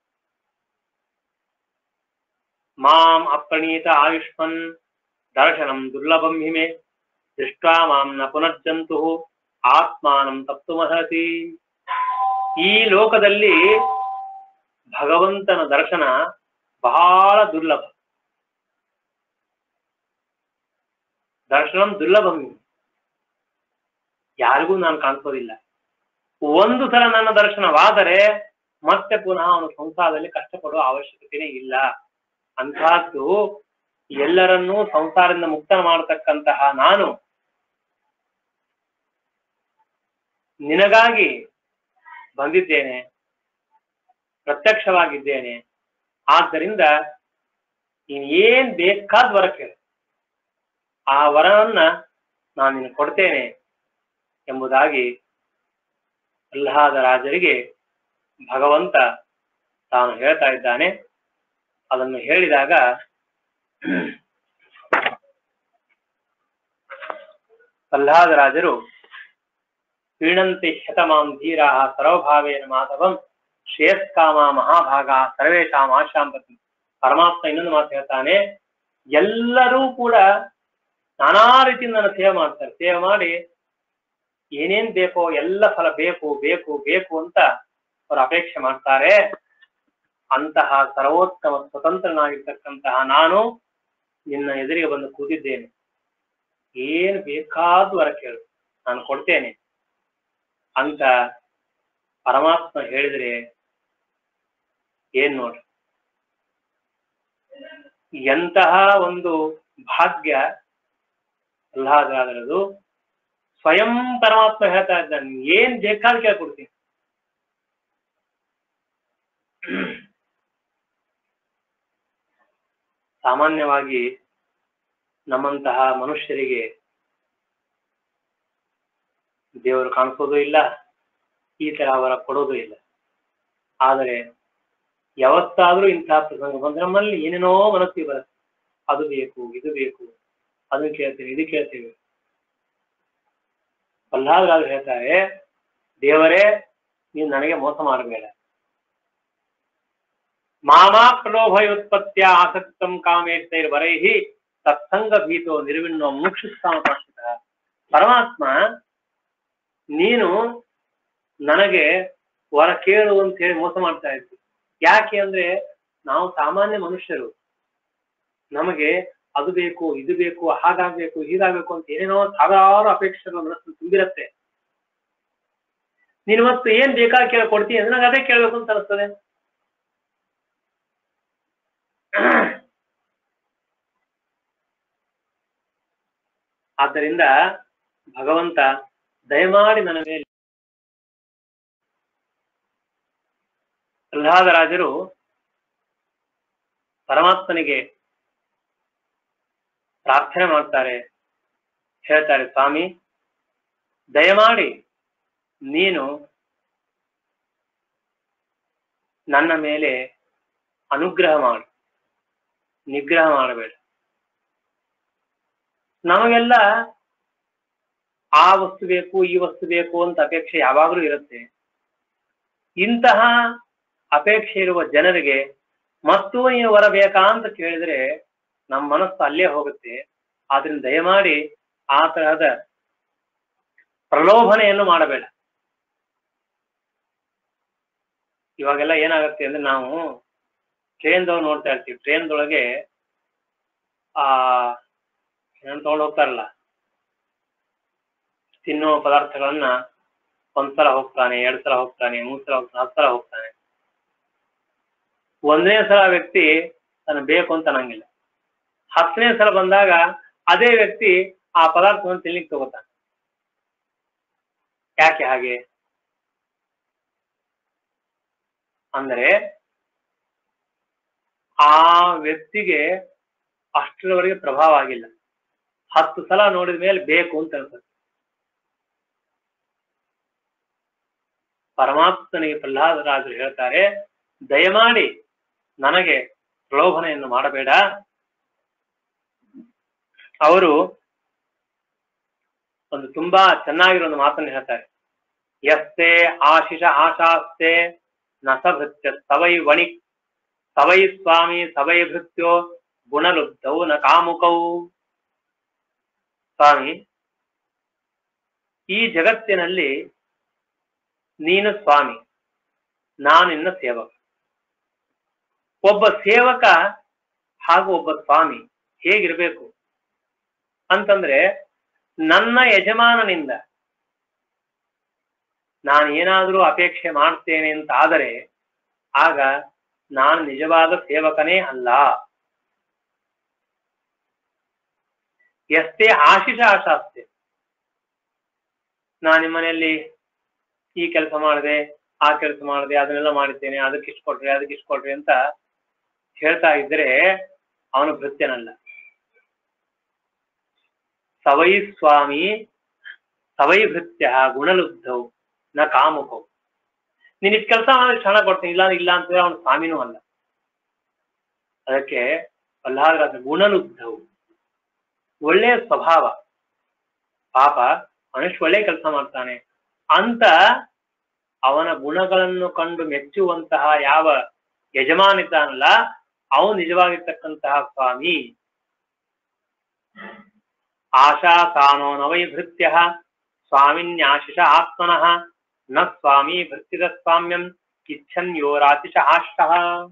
Speaker 1: ಮಾಂ ಅಪ್ರಣೀತ ಆಯುಷ್ಮನ್ ದರ್ಶನಂ ದುರ್ಲಭಂ ಹಿಮೆ ದೃಷ್ಟ್ವಾ ಮಾಂ ನ ಪುನರ್ಜಂತು ಆತ್ಮಾನಂ ತಪ್ತುಮಹತಿ ಈ ಲೋಕದಲ್ಲಿ ಭಗವಂತನ ದರ್ಶನ ಬಹಳ ದುರ್ಲಭ ದರ್ಶನಂ ದುರ್ಲಭಂ ಯಾರಿಗೂ ನಾನು ಕಾಣಿಸೋದಿಲ್ಲ ಒಂದು ಸಲ ನನ್ನ ದರ್ಶನವಾದರೆ ಮತ್ತೆ ಪುನಃ ಅವನು ಸಂಸಾರದಲ್ಲಿ ಕಷ್ಟಪಡುವ ಅವಶ್ಯಕತೆನೇ ಇಲ್ಲ ಅಂತಹದ್ದು ಎಲ್ಲರನ್ನೂ ಸಂಸಾರದಿಂದ ಮುಕ್ತ ಮಾಡತಕ್ಕಂತಹ ನಾನು ನಿನಗಾಗಿ ಬಂದಿದ್ದೇನೆ ಪ್ರತ್ಯಕ್ಷವಾಗಿದ್ದೇನೆ ಆದ್ದರಿಂದ ನೀನ್ ಏನ್ ಬೇಕಾದ ವರ ಕೇಳು ಆ ವರವನ್ನ ನಾನು ನಿನಗೆ ಕೊಡ್ತೇನೆ ಎಂಬುದಾಗಿ ಪ್ರಹ್ಲಾದ ರಾಜರಿಗೆ ಭಗವಂತ ತಾನು ಹೇಳ್ತಾ ಇದ್ದಾನೆ ಅದನ್ನು ಹೇಳಿದಾಗ ಪ್ರಹ್ಲಾದ ರಾಜರು ಕ್ರೀಡಂತೆ ಶತಮಾಂ ಧೀರಾ ಸರ್ವಭಾವೇನ ಮಾಧವಂ ಶ್ರೇಯಸ್ಕಾಮ ಮಹಾಭಾಗ ಸರ್ವೇಶಾಂ ಆಶಾಂಪತಿ ಪರಮಾತ್ಮ ಇನ್ನೊಂದು ಮಾತು ಹೇಳ್ತಾನೆ ಎಲ್ಲರೂ ಕೂಡ ನಾನಾ ರೀತಿಯಿಂದ ನನ್ನ ಸೇವೆ ಮಾಡ್ತಾರೆ ಸೇವೆ ಮಾಡಿ ಏನೇನ್ ಬೇಕೋ ಎಲ್ಲ ಫಲ ಬೇಕು ಬೇಕು ಬೇಕು ಅಂತ ಅವರು ಅಪೇಕ್ಷೆ ಮಾಡ್ತಾರೆ ಅಂತಹ ಸರ್ವೋತ್ತಮ ಸ್ವತಂತ್ರನಾಗಿರ್ತಕ್ಕಂತಹ ನಾನು ನಿನ್ನ ಎದುರಿಗೆ ಬಂದು ಕೂತಿದ್ದೇನೆ ಏನ್ ಬೇಕಾದ ವರ ಕೇಳು ನಾನು ಕೊಡ್ತೇನೆ ಅಂತ ಪರಮಾತ್ಮ ಹೇಳಿದ್ರೆ ಏನ್ ನೋಡ್ರಿ ಎಂತಹ ಒಂದು ಭಾಗ್ಯ ಅಲ್ಲಾದ್ರದು ಸ್ವಯಂ ಪರಮಾತ್ಮ ಹೇಳ್ತಾ ಇದ್ದಾನೆ ಏನ್ ಬೇಕಾದ ಕೇಳ್ಕೊಡ್ತೀನಿ ಸಾಮಾನ್ಯವಾಗಿ ನಮ್ಮಂತಹ ಮನುಷ್ಯರಿಗೆ ದೇವರು ಕಾಣಿಸೋದು ಇಲ್ಲ ಈ ತರ ಅವರ ಕೊಡೋದು ಇಲ್ಲ ಆದರೆ ಯಾವತ್ತಾದ್ರೂ ಇಂತಹ ಪ್ರಸಂಗ ಬಂದ್ರೆ ನಮ್ಮಲ್ಲಿ ಏನೇನೋ ಮನಸ್ಸಿಗೆ ಬರುತ್ತೆ ಅದು ಬೇಕು ಇದು ಬೇಕು ಅದನ್ನ ಕೇಳ್ತೇವೆ ಇದು ಕೇಳ್ತೇವೆ ಪ್ರಹ್ಲಾದರಾಜರು ಹೇಳ್ತಾರೆ ದೇವರೇ ನೀನು ನನಗೆ ಮೋಸ ಮಾಡಬೇಡ ಮಾಮಾ ಪ್ರಲೋಭಯೋತ್ಪತ್ತಿಯ ಆಸಕ್ತಂ ಕಾಮೇರ್ತೈರ್ವರೈಹಿ ಸತ್ಸಂಗ ಭೀತೋ ನಿರ್ವಿಣ್ಣೋ ಮುಕ್ಷುಸ್ತಾಮ ಪರಮಾತ್ಮ ನೀನು ನನಗೆ ವರ ಕೇಳು ಅಂತ ಹೇಳಿ ಮೋಸ ಮಾಡ್ತಾ ಇದ್ವಿ ಯಾಕೆ ಅಂದ್ರೆ ನಾವು ಸಾಮಾನ್ಯ ಮನುಷ್ಯರು ನಮಗೆ ಅದು ಬೇಕು ಇದು ಬೇಕು ಹಾಗಾಗ್ಬೇಕು ಹೀಗಾಗ್ಬೇಕು ಅಂತ ಏನೇನೋ ಸಾವಿರಾರು ಅಪೇಕ್ಷೆಗಳು ಮನಸ್ಸು ತುಂಬಿರತ್ತೆ ನೀನು ಮತ್ತು ಏನ್ ಬೇಕಾಗಿ ಕೇಳ ಕೊಡ್ತೀನಿ ಅಂದ್ರೆ ನಂಗೆ ಅದೇ ಕೇಳ್ಬೇಕು ಅಂತ ಅನಿಸ್ತದೆ ಆದ್ದರಿಂದ ಭಗವಂತ ದಯಮಾಡಿ ನನ್ನ ಮೇಲೆ ಪ್ರಹ್ಲಾದರಾಜರು ಪರಮಾತ್ಮನಿಗೆ ಪ್ರಾರ್ಥನೆ ಮಾಡ್ತಾರೆ ಹೇಳ್ತಾರೆ ಸ್ವಾಮಿ ದಯಮಾಡಿ ನೀನು ನನ್ನ ಮೇಲೆ ಅನುಗ್ರಹ ಮಾಡು ನಿಗ್ರಹ ಮಾಡಬೇಡ ನಮಗೆಲ್ಲ ಆ ವಸ್ತು ಬೇಕು ಈ ವಸ್ತು ಬೇಕು ಅಂತ ಅಪೇಕ್ಷೆ ಯಾವಾಗಲೂ ಇರುತ್ತೆ ಇಂತಹ ಅಪೇಕ್ಷೆ ಇರುವ ಜನರಿಗೆ ಮತ್ತು ನೀವು ವರ ಬೇಕಾ ಅಂತ ಕೇಳಿದ್ರೆ ನಮ್ಮ ಮನಸ್ಸು ಅಲ್ಲೇ ಹೋಗುತ್ತೆ ಆದ್ರಿಂದ ದಯಮಾಡಿ ಆ ತರಹದ ಪ್ರಲೋಭನೆಯನ್ನು ಮಾಡಬೇಡ ಇವಾಗೆಲ್ಲ ಏನಾಗುತ್ತೆ ಅಂದ್ರೆ ನಾವು ಟ್ರೈನ್ದವ್ ನೋಡ್ತಾ ಇರ್ತೀವಿ ಟ್ರೈನ್ದೊಳಗೆ ಆ ಏನ್ ತಗೊಂಡು ಹೋಗ್ತಾರಲ್ಲ ತಿನ್ನುವ ಪದಾರ್ಥಗಳನ್ನ ಒಂದ್ಸಲ ಹೋಗ್ತಾನೆ ಎರಡ್ ಸಲ ಹೋಗ್ತಾನೆ ಮೂರ್ ಸಲ ಹೋಗ್ತಾನೆ ಹತ್ತು ಸಲ ಹೋಗ್ತಾನೆ ಒಂದನೇ ಸಲ ವ್ಯಕ್ತಿ ತನ್ನ ಬೇಕು ಅಂತ ಅನ್ನಂಗಿಲ್ಲ ಹತ್ತನೇ ಸಲ ಬಂದಾಗ ಅದೇ ವ್ಯಕ್ತಿ ಆ ಪದಾರ್ಥವನ್ನು ತಿನ್ಲಿಕ್ಕೆ ತಗೋತಾನೆ ಯಾಕೆ ಹಾಗೆ ಅಂದ್ರೆ ಆ ವ್ಯಕ್ತಿಗೆ ಅಷ್ಟರವರೆಗೆ ಪ್ರಭಾವ ಆಗಿಲ್ಲ ಹತ್ತು ಸಲ ನೋಡಿದ ಮೇಲೆ ಬೇಕು ಅಂತ ಅನ್ಸುತ್ತೆ ಪರಮಾತ್ಮನಿಗೆ ಪ್ರಹ್ಲಾದರಾಜರು ಹೇಳ್ತಾರೆ ದಯಮಾಡಿ ನನಗೆ ಪ್ರಲೋಭನೆಯನ್ನು ಮಾಡಬೇಡ ಅವರು ಒಂದು ತುಂಬಾ ಚೆನ್ನಾಗಿರೋ ಒಂದು ಮಾತನ್ನು ಹೇಳ್ತಾರೆ ಯಸ್ತೆ ಆಶಿಷ ಆಶಾಸ್ತೆ ನಸಭೃತ್ಯ ಸವೈ ವಣಿ ಸವೈ ಸ್ವಾಮಿ ಸವೈ ಭೃತ್ಯೋ ಗುಣಲುಬ್ಧೌ ನ ಕಾಮುಕೌ ಸ್ವಾಮಿ ಈ ಜಗತ್ತಿನಲ್ಲಿ ನೀನು ಸ್ವಾಮಿ ನಾನು ನಿನ್ನ ಸೇವಕ ಒಬ್ಬ ಸೇವಕ ಹಾಗೂ ಒಬ್ಬ ಸ್ವಾಮಿ ಹೇಗಿರ್ಬೇಕು ಅಂತಂದ್ರೆ ನನ್ನ ಯಜಮಾನನಿಂದ ನಾನು ಏನಾದರೂ ಅಪೇಕ್ಷೆ ಮಾಡ್ತೇನೆ ಅಂತ ಆದರೆ ಆಗ ನಾನು ನಿಜವಾದ ಸೇವಕನೇ ಅಲ್ಲ ಎಷ್ಟೇ ಆಶಿಷ ಆಶಾಸ್ತೆ ನಾನು ನಿಮ್ಮನೆಯಲ್ಲಿ ಈ ಕೆಲಸ ಮಾಡಿದೆ ಆ ಕೆಲಸ ಮಾಡಿದೆ ಅದನ್ನೆಲ್ಲ ಮಾಡಿದ್ದೇನೆ ಅದಕ್ಕೆ ಇಷ್ಟು ಕೊಟ್ರಿ ಅದಕ್ಕೆ ಇಷ್ಟು ಕೊಟ್ರಿ ಅಂತ ಹೇಳ್ತಾ ಇದ್ರೆ ಅವನು ಭೃತ್ಯನಲ್ಲ ಸವೈ ಸ್ವಾಮಿ ಸವೈ ಭೃತ್ಯ ಗುಣಲುಬ್ಧವು ನ ಕಾಮುಕವು ನೀನ್ ಇಷ್ಟು ಕೆಲಸ ಮಾಡಿದ್ರೆ ಹಣ ಕೊಡ್ತೀನಿ ಇಲ್ಲ ಇಲ್ಲ ಅಂತಂದ್ರೆ ಅವನು ಸ್ವಾಮಿನೂ ಅಲ್ಲ ಅದಕ್ಕೆ ಪ್ರಹ್ಲಾದರಾಜ ಗುಣಲುಬ್ಧವು ಒಳ್ಳೆಯ ಸ್ವಭಾವ ಪಾಪ ಮನುಷ್ಯ ಒಳ್ಳೆ ಕೆಲಸ ಮಾಡ್ತಾನೆ ಅಂತ ಅವನ ಗುಣಗಳನ್ನು ಕಂಡು ಮೆಚ್ಚುವಂತಹ ಯಾವ ಯಜಮಾನಿದ್ದಾನಲ್ಲ ಅವನು ನಿಜವಾಗಿರ್ತಕ್ಕಂತಹ ಸ್ವಾಮಿ ಆಶಾ ಸಾನೋ ನವೈಭೃತ್ಯ ಸ್ವಾಮಿನ್ಯಾಶಿಷ ಆತ್ಮನಃ ನ ಸ್ವಾಮಿ ಭೃತ್ಯದ ಸ್ವಾಮ್ಯಂ ಇಚ್ಛನ್ ಯೋರಾತಿಶ ಆಷ್ಟಃ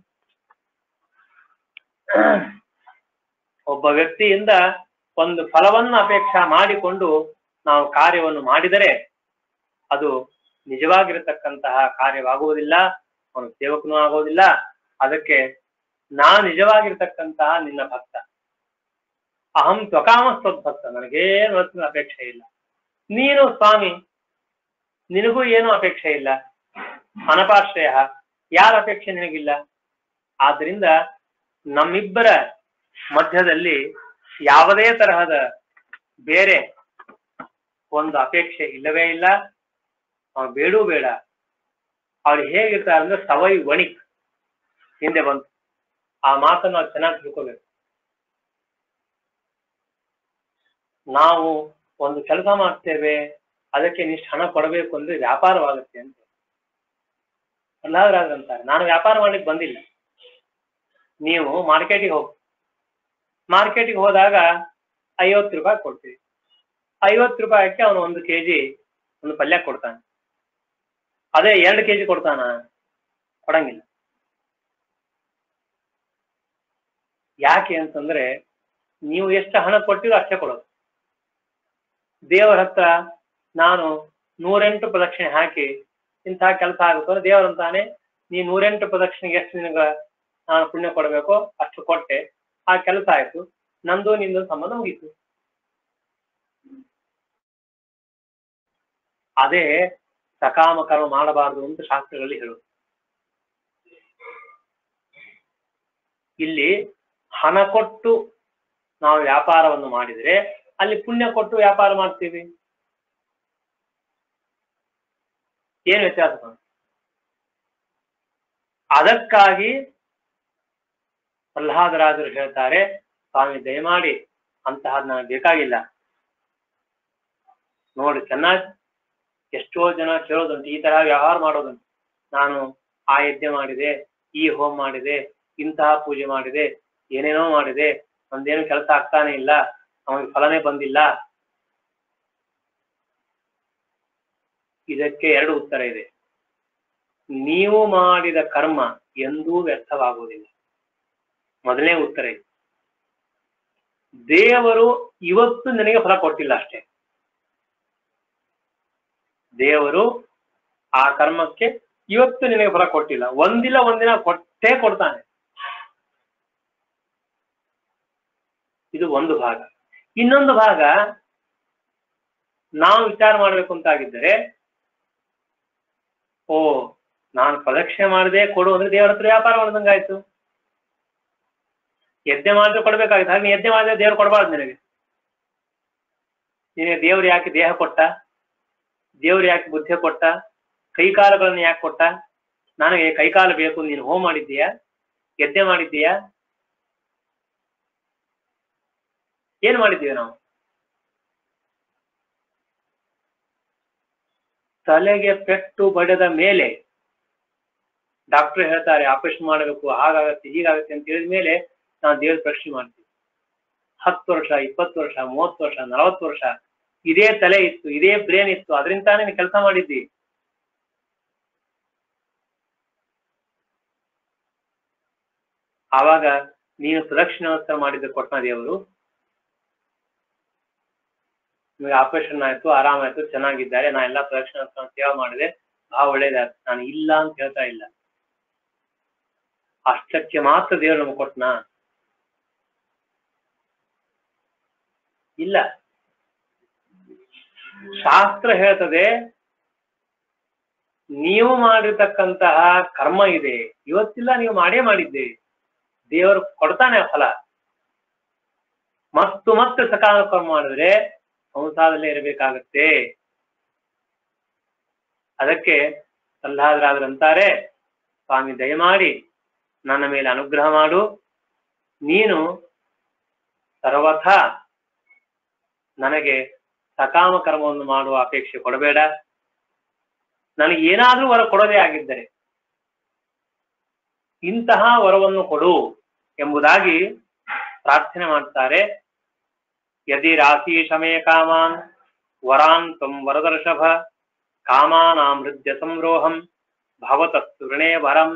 Speaker 1: ಒಬ್ಬ ವ್ಯಕ್ತಿಯಿಂದ ಒಂದು ಫಲವನ್ನು ಅಪೇಕ್ಷಾ ಮಾಡಿಕೊಂಡು ನಾವು ಕಾರ್ಯವನ್ನು ಮಾಡಿದರೆ ಅದು ನಿಜವಾಗಿರತಕ್ಕಂತಹ ಕಾರ್ಯವಾಗುವುದಿಲ್ಲ ಅವನು ಸೇವಕನೂ ಆಗುವುದಿಲ್ಲ ಅದಕ್ಕೆ ನಾ ನಿಜವಾಗಿರ್ತಕ್ಕಂತಹ ನಿನ್ನ ಭಕ್ತ ಅಹಂ ತ್ವಕಾಮ ಭಕ್ತ ನನಗೇನು ಹೊತ್ತಿನ ಅಪೇಕ್ಷೆ ಇಲ್ಲ ನೀನು ಸ್ವಾಮಿ ನಿನಗೂ ಏನು ಅಪೇಕ್ಷೆ ಇಲ್ಲ ಅನಪಾಶ್ರಯ ಯಾರ ಅಪೇಕ್ಷೆ ನಿನಗಿಲ್ಲ ಆದ್ರಿಂದ ನಮ್ಮಿಬ್ಬರ ಮಧ್ಯದಲ್ಲಿ ಯಾವುದೇ ತರಹದ ಬೇರೆ ಒಂದು ಅಪೇಕ್ಷೆ ಇಲ್ಲವೇ ಇಲ್ಲ ಅವ್ರು ಬೇಡೂ ಬೇಡ ಅವ್ರು ಹೇಗಿರ್ತಾರೆ ಅಂದ್ರೆ ಸವೈ ವಣಿಕ್ ಹಿಂದೆ ಬಂತು ಆ ಮಾತನ್ನು ನಾವು ಚೆನ್ನಾಗಿ ತಿಳ್ಕೋಬೇಕು ನಾವು ಒಂದು ಕೆಲಸ ಮಾಡ್ತೇವೆ ಅದಕ್ಕೆ ನಿಷ್ಟು ಹಣ ಕೊಡಬೇಕು ಅಂದ್ರೆ ವ್ಯಾಪಾರವಾಗುತ್ತೆ ಅಂತ ಪ್ರಹ್ಲಾದರಾಜ್ ಅಂತಾರೆ ನಾನು ವ್ಯಾಪಾರ ಮಾಡ್ಲಿಕ್ಕೆ ಬಂದಿಲ್ಲ ನೀವು ಮಾರ್ಕೆಟಿಗೆ ಹೋಗಿ ಮಾರ್ಕೆಟಿಗೆ ಹೋದಾಗ ಐವತ್ತು ರೂಪಾಯಿ ಕೊಡ್ತೀವಿ ಐವತ್ತು ರೂಪಾಯಿಗೆ ಅವನು ಒಂದು ಕೆಜಿ ಒಂದು ಪಲ್ಯ ಕೊಡ್ತಾನೆ ಅದೇ ಎರಡು ಕೆಜಿ ಕೊಡ್ತಾನ ಕೊಡಂಗಿಲ್ಲ ಯಾಕೆ ಅಂತಂದ್ರೆ ನೀವು ಎಷ್ಟು ಹಣ ಕೊಟ್ಟಿರೋ ಅಷ್ಟೇ ಕೊಡೋದು ದೇವರ ಹತ್ರ ನಾನು ನೂರೆಂಟು ಪ್ರದಕ್ಷಿಣೆ ಹಾಕಿ ಇಂತಹ ಕೆಲಸ ಆಗುತ್ತೆ ದೇವರಂತಾನೆ ನೀ ನೂರೆಂಟು ಪ್ರದಕ್ಷಿಣೆಗೆ ಎಷ್ಟು ನಿನಗ ನಾನು ಪುಣ್ಯ ಕೊಡಬೇಕು ಅಷ್ಟು ಕೊಟ್ಟೆ ಆ ಕೆಲಸ ಆಯ್ತು ನಂದು ನಿಂದು ಸಂಬಂಧ ಮುಗೀತು ಅದೇ ಸಕಾಮ ಕರ್ಮ ಮಾಡಬಾರದು ಅಂತ ಶಾಸ್ತ್ರಗಳಲ್ಲಿ ಹೇಳುದು ಇಲ್ಲಿ ಹಣ ಕೊಟ್ಟು ನಾವು ವ್ಯಾಪಾರವನ್ನು ಮಾಡಿದ್ರೆ ಅಲ್ಲಿ ಪುಣ್ಯ ಕೊಟ್ಟು ವ್ಯಾಪಾರ ಮಾಡ್ತೀವಿ ಏನು ವ್ಯತ್ಯಾಸ ಕಾಣುತ್ತೆ? ಅದಕ್ಕಾಗಿ ಪ್ರಹ್ಲಾದರಾಜರು ಹೇಳ್ತಾರೆ ಸ್ವಾಮಿ ದಯಮಾಡಿ ಅಂತಹದ್ ನನಗೆ ಬೇಕಾಗಿಲ್ಲ ನೋಡಿ ಚೆನ್ನಾಗಿ ಎಷ್ಟೋ ಜನ ಕೇಳೋದುಂಟು ಈ ತರ ವ್ಯವಹಾರ ಮಾಡೋದುಂಟು ನಾನು ಆ ಯಜ್ಞ ಮಾಡಿದೆ ಈ ಹೋಮ ಮಾಡಿದೆ ಇಂತಹ ಪೂಜೆ ಮಾಡಿದೆ ಏನೇನೋ ಮಾಡಿದೆ ಒಂದೇನು ಕೆಲಸ ಆಗ್ತಾನೆ ಇಲ್ಲ ನಮಗೆ ಫಲನೇ ಬಂದಿಲ್ಲ ಇದಕ್ಕೆ ಎರಡು ಉತ್ತರ ಇದೆ ನೀವು ಮಾಡಿದ ಕರ್ಮ ಎಂದೂ ವ್ಯರ್ಥವಾಗುವುದಿಲ್ಲ ಮೊದಲನೇ ಉತ್ತರ ಇದೆ ದೇವರು ಇವತ್ತು ನಿನಗೆ ಫಲ ಕೊಟ್ಟಿಲ್ಲ ಅಷ್ಟೇ ದೇವರು ಆ ಕರ್ಮಕ್ಕೆ ಇವತ್ತು ನಿನಗೆ ಫಲ ಕೊಟ್ಟಿಲ್ಲ ಒಂದಿಲ್ಲ ಒಂದಿನ ಕೊಟ್ಟೇ ಕೊಡ್ತಾನೆ ಇದು ಒಂದು ಭಾಗ ಇನ್ನೊಂದು ಭಾಗ ನಾವು ವಿಚಾರ ಮಾಡಬೇಕು ಅಂತಾಗಿದ್ದರೆ ಓ ನಾನು ಪ್ರದಕ್ಷಿಣೆ ಮಾಡದೆ ಕೊಡು ಅಂದ್ರೆ ದೇವರ ಹತ್ರ ವ್ಯಾಪಾರ ಮಾಡ್ದಂಗಾಯ್ತು ಯಜ್ಞ ಮಾಡಿದ್ರೆ ಕೊಡ್ಬೇಕಾಗಿತ್ತು ಹಾಗೆ ನೀನ್ ಯಜ್ಞ ಮಾಡಿದ್ರೆ ದೇವ್ರು ಕೊಡಬಾರ್ದು ನಿನಗೆ ನಿನಗೆ ದೇವ್ರು ಯಾಕೆ ದೇಹ ಕೊಟ್ಟ ದೇವ್ರು ಯಾಕೆ ಬುದ್ಧಿ ಕೊಟ್ಟ ಕೈಕಾಲುಗಳನ್ನು ಯಾಕೆ ಕೊಟ್ಟ ನನಗೆ ಕೈಕಾಲು ಬೇಕು ನೀನು ಹೋಮ ಮಾಡಿದ್ದೀಯಾ ಯಜ್ಞ ಮಾಡಿದ್ದೀಯಾ ಏನ್ ಮಾಡಿದ್ದೀವಿ ನಾವು ತಲೆಗೆ ಪೆಟ್ಟು ಬಡದ ಮೇಲೆ ಡಾಕ್ಟರ್ ಹೇಳ್ತಾರೆ ಆಪರೇಷನ್ ಮಾಡಬೇಕು ಹಾಗಾಗತ್ತೆ ಹೀಗಾಗತ್ತೆ ಅಂತ ಹೇಳಿದ ಮೇಲೆ ನಾವು ದೇವ್ರ ಪ್ರಶ್ನೆ ಮಾಡ್ತೀವಿ ಹತ್ತು ವರ್ಷ ಇಪ್ಪತ್ತು ವರ್ಷ ಮೂವತ್ತು ವರ್ಷ ನಲವತ್ತು ವರ್ಷ ಇದೇ ತಲೆ ಇತ್ತು ಇದೇ ಬ್ರೇನ್ ಇತ್ತು ಅದರಿಂದಾನೇ ನೀನು ಕೆಲಸ ಮಾಡಿದ್ದಿ ಆವಾಗ ನೀನು ಪ್ರದಕ್ಷಿಣೋತ್ಸವ ಮಾಡಿದ್ರೆ ಕೊಟ್ಟ ದೇವರು ನಿಮಗೆ ಆಪರೇಷನ್ ಆಯ್ತು ಆರಾಮಾಯ್ತು ಚೆನ್ನಾಗಿದ್ದಾರೆ ನಾ ಎಲ್ಲ ಪ್ರದಕ್ಷಿಣೋತ್ಸವ ಸೇವೆ ಮಾಡಿದೆ ಬಹಳ ಒಳ್ಳೇದಾಯ್ತು ನಾನು ಇಲ್ಲ ಅಂತ ಹೇಳ್ತಾ ಇಲ್ಲ ಅಷ್ಟಕ್ಕೆ ಮಾತ್ರ ದೇವರು ನಮ್ಗೆ ಕೊಟ್ನಾ ಇಲ್ಲ ಶಾಸ್ತ್ರ ಹೇಳ್ತದೆ ನೀವು ಮಾಡಿರ್ತಕ್ಕಂತಹ ಕರ್ಮ ಇದೆ ಇವತ್ತಿಲ್ಲ ನೀವು ಮಾಡೇ ಮಾಡಿದ್ದೆ ದೇವರು ಕೊಡ್ತಾನೆ ಆ ಫಲ ಮತ್ತು ಮತ್ತೆ ಸಕಾಲ ಕರ್ಮ ಮಾಡಿದ್ರೆ ಸಂಸಾರದಲ್ಲೇ ಇರಬೇಕಾಗತ್ತೆ ಅದಕ್ಕೆ ಪ್ರಹ್ಲಾದರಾದ್ರಂತಾರೆ ಸ್ವಾಮಿ ದಯಮಾಡಿ ನನ್ನ ಮೇಲೆ ಅನುಗ್ರಹ ಮಾಡು ನೀನು ಸರ್ವಥ ನನಗೆ ಸಕಾಮ ಕರ್ಮವನ್ನು ಮಾಡುವ ಅಪೇಕ್ಷೆ ಕೊಡಬೇಡ ನನಗೆ ಏನಾದ್ರೂ ವರ ಕೊಡದೇ ಆಗಿದ್ದರೆ ಇಂತಹ ವರವನ್ನು ಕೊಡು ಎಂಬುದಾಗಿ ಪ್ರಾರ್ಥನೆ ಮಾಡ್ತಾರೆ ಯದಿ ರಾಶಿ ಶಮೇ ಕಾಮಾನ್ ವರಾನ್ ತ್ವಂ ವರದರ್ಷಭ ಕಾಮಾನಾಂ ಹೃದಯ ಸಂರೋಹಂ ಭವತಸ್ತು ಋಣೇ ವರಂ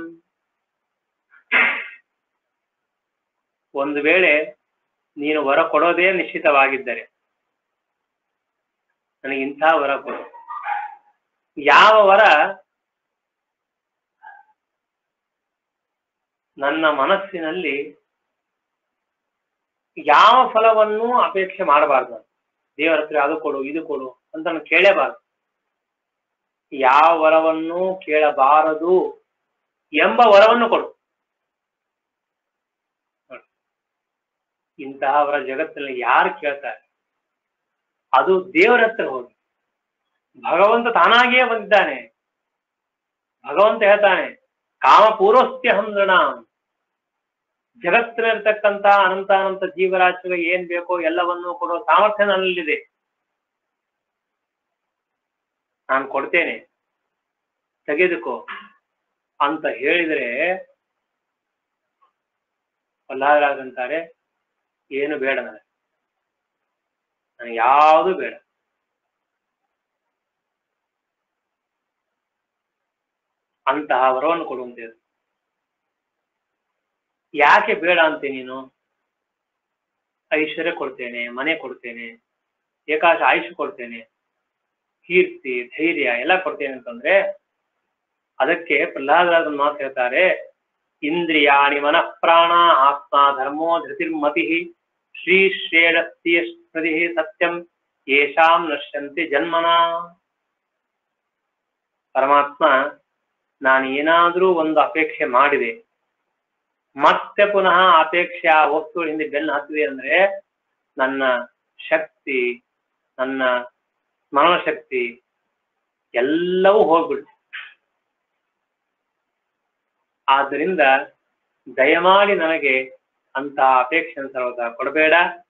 Speaker 1: ಒಂದು ವೇಳೆ ನೀನು ವರ ಕೊಡೋದೇ ನಿಶ್ಚಿತವಾಗಿದ್ದರೆ ನನಗೆ ಇಂಥ ವರ ಕೊಡು ಯಾವ ವರ ನನ್ನ ಮನಸ್ಸಿನಲ್ಲಿ ಯಾವ ಫಲವನ್ನು ಅಪೇಕ್ಷೆ ಮಾಡಬಾರ್ದು ನಾನು. ದೇವರ ಹತ್ರ ಅದು ಕೊಡು ಇದು ಕೊಡು ಅಂತ ನಾನು ಕೇಳೇಬಾರದು ಯಾವ ವರವನ್ನು ಕೇಳಬಾರದು ಎಂಬ ವರವನ್ನು ಕೊಡು ನೋಡಿ. ಇಂತಹ ವರ ಜಗತ್ತಿನಲ್ಲಿ ಯಾರು ಕೇಳ್ತಾರೆ ಅದು ದೇವರ ಹತ್ರ ಹೋಗಿ ಭಗವಂತ ತಾನಾಗಿಯೇ ಬಂದಿದ್ದಾನೆ ಭಗವಂತ ಹೇಳ್ತಾನೆ ಕಾಮ ಪೂರ್ವಸ್ತ್ಯಹಂ ನೃಣಾಂ ಜಗತ್ತಿನಲ್ಲಿರ್ತಕ್ಕಂಥ ಅನಂತ ಅನಂತ ಜೀವರಾಶಿಗಳಿಗೆ ಏನ್ ಬೇಕೋ ಎಲ್ಲವನ್ನೂ ಕೊಡೋ ಸಾಮರ್ಥ್ಯ ನನ್ನಲ್ಲಿದೆ ನಾನು ಕೊಡ್ತೇನೆ ತೆಗೆದುಕೋ ಅಂತ ಹೇಳಿದ್ರೆ ಅಂತಾರೆ ಏನು ಬೇಡ ನನಗೆ ನನಗೆ ಯಾವುದು ಬೇಡ ಅಂತಹ ವರವನ್ನು ಕೊಡುವಂತೆ ಯಾಕೆ ಬೇಡ ಅಂತೆ ನೀನು ಐಶ್ವರ್ಯ ಕೊಡ್ತೇನೆ ಮನೆ ಕೊಡ್ತೇನೆ ಏಕಾಶ ಆಯುಷ್ ಕೊಡ್ತೇನೆ ಕೀರ್ತಿ ಧೈರ್ಯ ಎಲ್ಲ ಕೊಡ್ತೇನೆ ಅಂತಂದ್ರೆ ಅದಕ್ಕೆ ಪ್ರಹ್ಲಾದರಾಜ ಮಾತು ಹೇಳ್ತಾರೆ ಇಂದ್ರಿಯಾಣಿ ಮನಃ ಪ್ರಾಣ ಆತ್ಮ ಧರ್ಮೋ ಧೃತಿರ್ಮತಿ ಶ್ರೀ ಶ್ರೇಯಸ್ತಿ ಸತ್ಯಂ ಯೇಷಾಂ ನಶ್ಯಂತಿ ಜನ್ಮನ ಪರಮಾತ್ಮ ನಾನು ಏನಾದ್ರೂ ಒಂದು ಅಪೇಕ್ಷೆ ಮಾಡಿದೆ ಮತ್ತೆ ಪುನಃ ಅಪೇಕ್ಷೆ ಆ ವಸ್ತುಗಳ ಹಿಂದೆ ಬೆನ್ನು ಹತ್ತಿದೆ ಅಂದ್ರೆ ನನ್ನ ಶಕ್ತಿ ನನ್ನ ಸ್ಮರಣ ಶಕ್ತಿ ಎಲ್ಲವೂ ಹೋಗ್ಬಿಡುತ್ತೆ ಆದ್ದರಿಂದ ದಯಮಾಡಿ ನನಗೆ ಅಂತ ಅಪೇಕ್ಷೆಯನ್ನು ಸರ್ವದ ಕೊಡಬೇಡ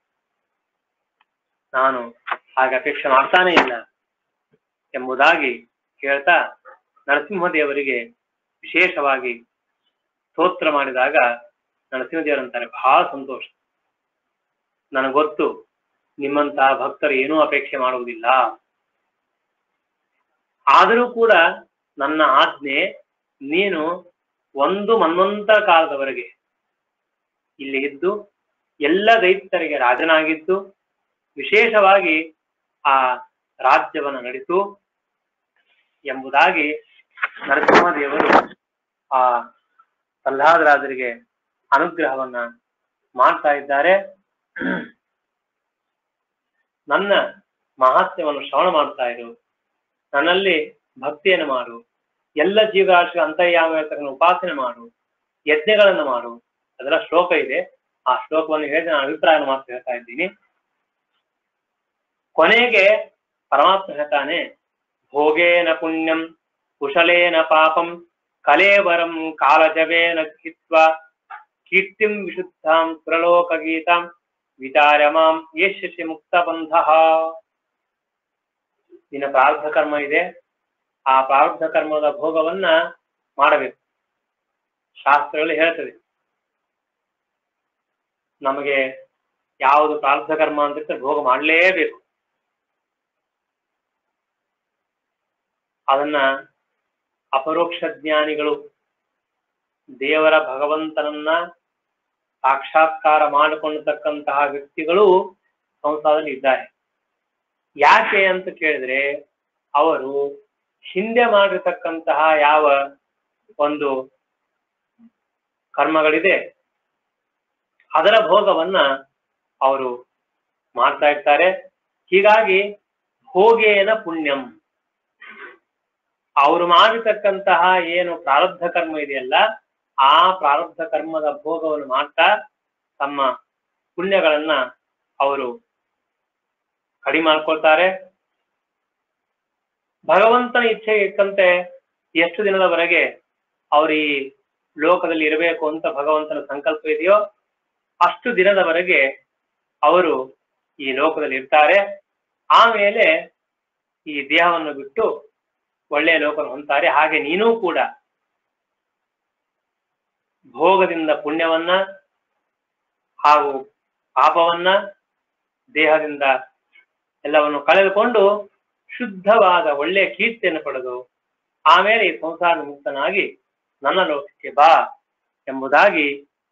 Speaker 1: ನಾನು ಹಾಗೆ ಅಪೇಕ್ಷೆ ಮಾಡ್ತಾನೇ ಇಲ್ಲ ಎಂಬುದಾಗಿ ಹೇಳ್ತಾ ನರಸಿಂಹದೇವರಿಗೆ ವಿಶೇಷವಾಗಿ ಸ್ತೋತ್ರ ಮಾಡಿದಾಗ ನರಸಿಂಹದೇವರಂತಾರೆ ಬಹಳ ಸಂತೋಷ ನನಗೆ ಗೊತ್ತು ನಿಮ್ಮಂತಹ ಭಕ್ತರು ಏನೂ ಅಪೇಕ್ಷೆ ಮಾಡುವುದಿಲ್ಲ ಆದರೂ ಕೂಡ ನನ್ನ ಆಜ್ಞೆ ನೀನು ಒಂದು ಮನ್ವಂತರ ಕಾಲದವರೆಗೆ ಇಲ್ಲಿ ಇದ್ದು ಎಲ್ಲ ದೈತ್ಯರಿಗೆ ರಾಜನಾಗಿದ್ದು ವಿಶೇಷವಾಗಿ ಆ ರಾಜ್ಯವನ್ನು ನಡೆಸು ಎಂಬುದಾಗಿ ನರಸಿಂಹದೇವರು ಆ ಪ್ರಹ್ಲಾದರಾಜರಿಗೆ ಅನುಗ್ರಹವನ್ನ ಮಾಡ್ತಾ ಇದ್ದಾರೆ ನನ್ನ ಮಹಾತ್ಮ್ಯವನ್ನು ಶ್ರವಣ ಮಾಡ್ತಾ ಇರು ನನ್ನಲ್ಲಿ ಭಕ್ತಿಯನ್ನು ಮಾಡು ಎಲ್ಲ ಜೀವರಾಶಿಗಳ ಅಂತರ್ಯಾಮ ಇರ್ತಕ್ಕಂಥ ಉಪಾಸನೆ ಮಾಡು ಯಜ್ಞಗಳನ್ನು ಮಾಡು ಅದರ ಶ್ಲೋಕ ಇದೆ ಆ ಶ್ಲೋಕವನ್ನು ಹೇಳಿದ ನಾನು ಅಭಿಪ್ರಾಯ ಮಾತ್ರ ಹೇಳ್ತಾ ಇದ್ದೀನಿ ಕೊನೆಗೆ ಪರಮಾತ್ಮ ಹೇಳ್ತಾನೆ ಭೋಗೇನ ಪುಣ್ಯಂ ಕುಶಲೇನ ಪಾಪಂ ಕಲೇವರಂ ಕಾಲಜವೇನ ಹಿತ್ವ ಕೀರ್ತಿಂ ವಿಶುದ್ಧಾಂ ಸುರಲೋಕ ಗೀತಾಂ ವಿಚಾರ ಮಾಂ ಯಶಸ್ಸಿ ಮುಕ್ತ ಬಂಧ ನಿನ್ನ ಪ್ರಾರಬ್ಧ ಕರ್ಮ ಇದೆ ಆ ಪ್ರಾರಬ್ಧ ಕರ್ಮದ ಭೋಗವನ್ನ ಮಾಡಬೇಕು ಶಾಸ್ತ್ರಗಳಲ್ಲಿ ಹೇಳ್ತದೆ ನಮಗೆ ಯಾವುದು ಪ್ರಾರಬ್ಧ ಕರ್ಮ ಅಂತ ಭೋಗ ಮಾಡಲೇಬೇಕು ಅದನ್ನ ಅಪರೋಕ್ಷ ಜ್ಞಾನಿಗಳು ದೇವರ ಭಗವಂತನನ್ನ ಸಾಕ್ಷಾತ್ಕಾರ ಮಾಡಿಕೊಳ್ಳತಕ್ಕಂತಹ ವ್ಯಕ್ತಿಗಳು ಸಂಸಾರದಲ್ಲಿ ಇದ್ದಾರೆ ಯಾಕೆ ಅಂತ ಕೇಳಿದ್ರೆ ಅವರು ಹಿಂದೆ ಮಾಡಿರ್ತಕ್ಕಂತಹ ಯಾವ ಒಂದು ಕರ್ಮಗಳಿದೆ ಅದರ ಭೋಗವನ್ನ ಅವರು ಮಾಡ್ತಾ ಇರ್ತಾರೆ ಹೀಗಾಗಿ ಭೋಗೇನ ಪುಣ್ಯಂ ಅವರು ಮಾಡಿರ್ತಕ್ಕಂತಹ ಏನು ಪ್ರಾರಬ್ಧ ಕರ್ಮ ಇದೆಯಲ್ಲ ಆ ಪ್ರಾರಬ್ಧ ಕರ್ಮದ ಭೋಗವನ್ನು ಮಾಡ್ತಾ ತಮ್ಮ ಪುಣ್ಯಗಳನ್ನ ಅವರು ಕಡಿಮೆ ಮಾಡ್ಕೊಳ್ತಾರೆ ಭಗವಂತನ ಇಚ್ಛೆಗೆ ಇಕ್ಕಂತೆ ಎಷ್ಟು ದಿನದವರೆಗೆ ಅವರು ಈ ಲೋಕದಲ್ಲಿ ಇರಬೇಕು ಅಂತ ಭಗವಂತನ ಸಂಕಲ್ಪ ಇದೆಯೋ ಅಷ್ಟು ದಿನದವರೆಗೆ ಅವರು ಈ ಲೋಕದಲ್ಲಿ ಇರ್ತಾರೆ ಆಮೇಲೆ ಈ ದೇಹವನ್ನು ಬಿಟ್ಟು ಒಳ್ಳೆಯ ಲೋಕವನ್ನು ಹೊಂದ್ತಾರೆ ಹಾಗೆ ನೀನೂ ಕೂಡ ಭೋಗದಿಂದ ಪುಣ್ಯವನ್ನ ಹಾಗೂ ಪಾಪವನ್ನ ದೇಹದಿಂದ ಎಲ್ಲವನ್ನು ಕಳೆದುಕೊಂಡು ಶುದ್ಧವಾದ ಒಳ್ಳೆಯ ಕೀರ್ತಿಯನ್ನು ಪಡೆದು ಆಮೇಲೆ ಈ ಸಂಸಾರ ಮುಕ್ತನಾಗಿ ನನ್ನ ಲೋಕಕ್ಕೆ ಬಾ ಎಂಬುದಾಗಿ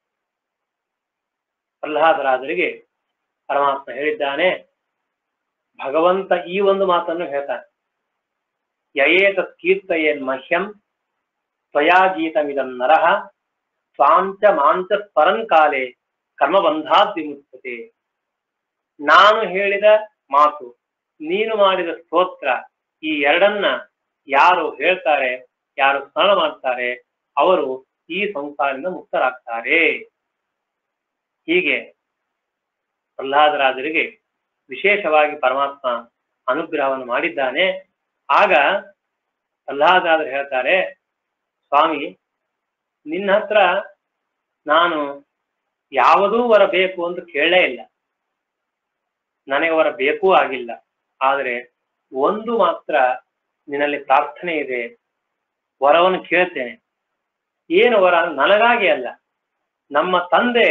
Speaker 1: ಪ್ರಹ್ಲಾದರಾಜರಿಗೆ ಪರಮಾತ್ಮ ಹೇಳಿದ್ದಾನೆ ಭಗವಂತ ಈ ಒಂದು ಮಾತನ್ನು ಹೇಳ್ತಾನೆ ಯಯೇತ ಕೀರ್ತಯೇನ್ ಮಹ್ಯಂ ತ್ವಯಾ ಗೀತಮಿದಂ ನರಃ ಸ್ವಾಂಚ ಮಾಂಚ ಸ್ಮರನ್ ಕಾಲೇ ಕರ್ಮಬಂಧಾದ್ ವಿಮುಕ್ತತೆ ನಾನು ಹೇಳಿದ ಮಾತು ನೀನು ಮಾಡಿದ ಸ್ತೋತ್ರ ಈ ಎರಡನ್ನ ಯಾರು ಹೇಳ್ತಾರೆ ಯಾರು ಸ್ಮರಣ ಮಾಡ್ತಾರೆ ಅವರು ಈ ಸಂಸಾರದಿಂದ ಮುಕ್ತರಾಗ್ತಾರೆ ಹೀಗೆ ಪ್ರಹ್ಲಾದರಾಜರಿಗೆ ವಿಶೇಷವಾಗಿ ಪರಮಾತ್ಮ ಅನುಗ್ರಹವನ್ನು ಮಾಡಿದ್ದಾನೆ ಆಗ ಪ್ರಹ್ಲಾದರಾಜರು ಹೇಳ್ತಾರೆ ಸ್ವಾಮಿ ನಿನ್ನ ಹತ್ರ ನಾನು ಯಾವುದೂ ವರ ಬೇಕು ಅಂತ ಕೇಳಲೇ ಇಲ್ಲ ನನಗೆ ವರ ಬೇಕೂ ಆಗಿಲ್ಲ ಆದರೆ ಒಂದು ಮಾತ್ರ ನಿನ್ನಲ್ಲಿ ಪ್ರಾರ್ಥನೆ ಇದೆ ವರವನ್ನು ಕೇಳ್ತೇನೆ ಏನು ವರ ನನಗಾಗಿ ಅಲ್ಲ ನಮ್ಮ ತಂದೆ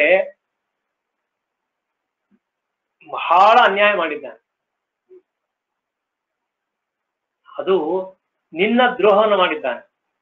Speaker 1: ಬಹಳ ಅನ್ಯಾಯ ಮಾಡಿದ್ದಾನೆ ಅದು ನಿನ್ನ ದ್ರೋಹವನ್ನು ಮಾಡಿದ್ದಾನೆ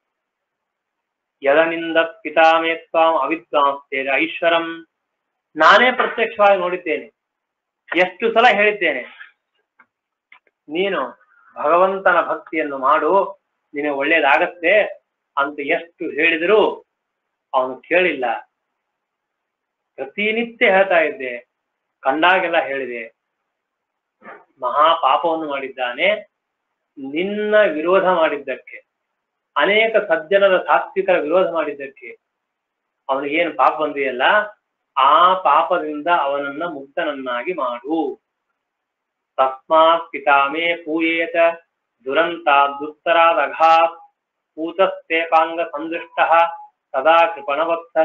Speaker 1: ಯದನಿಂದ ಪಿತಾಮೇ ತ್ವಾಂ ಅವಿದ್ವಾಂಸ್ತೇನೆ ಐಶ್ವರಂ ನಾನೇ ಪ್ರತ್ಯಕ್ಷವಾಗಿ ನೋಡಿದ್ದೇನೆ ಎಷ್ಟು ಸಲ ಹೇಳಿದ್ದೇನೆ ನೀನು ಭಗವಂತನ ಭಕ್ತಿಯನ್ನು ಮಾಡು ನಿನಗೆ ಒಳ್ಳೇದಾಗತ್ತೆ ಅಂತ ಎಷ್ಟು ಹೇಳಿದರೂ ಅವನು ಕೇಳಿಲ್ಲ ಪ್ರತಿನಿತ್ಯ ಹೇಳ್ತಾ ಇದ್ದೆ ಕಂಡಾಗೆಲ್ಲ ಹೇಳಿದೆ ಮಹಾ ಪಾಪವನ್ನು ಮಾಡಿದ್ದಾನೆ ನಿನ್ನ ವಿರೋಧ ಮಾಡಿದ್ದಕ್ಕೆ ಅನೇಕ ಸಜ್ಜನರ ಸಾತ್ವಿಕರ ವಿರೋಧ ಮಾಡಿದ್ದಕ್ಕೆ ಅವನಿಗೇನು ಪಾಪ ಬಂದಿದೆಯಲ್ಲ ಆ ಪಾಪದಿಂದ ಅವನನ್ನ ಮುಕ್ತನನ್ನಾಗಿ ಮಾಡು ತಸ್ಮಾತ್ ಪಿತಾಮೇ ಪೂಯೇತ ದುರಂತ ದುಸ್ತರಾದಘಾತ್ ಪೂತಸ್ತೇಪಾಂಗ ಸಂದೃಷ್ಟ ಸದಾ ಕೃಪಣವತ್ಸಲ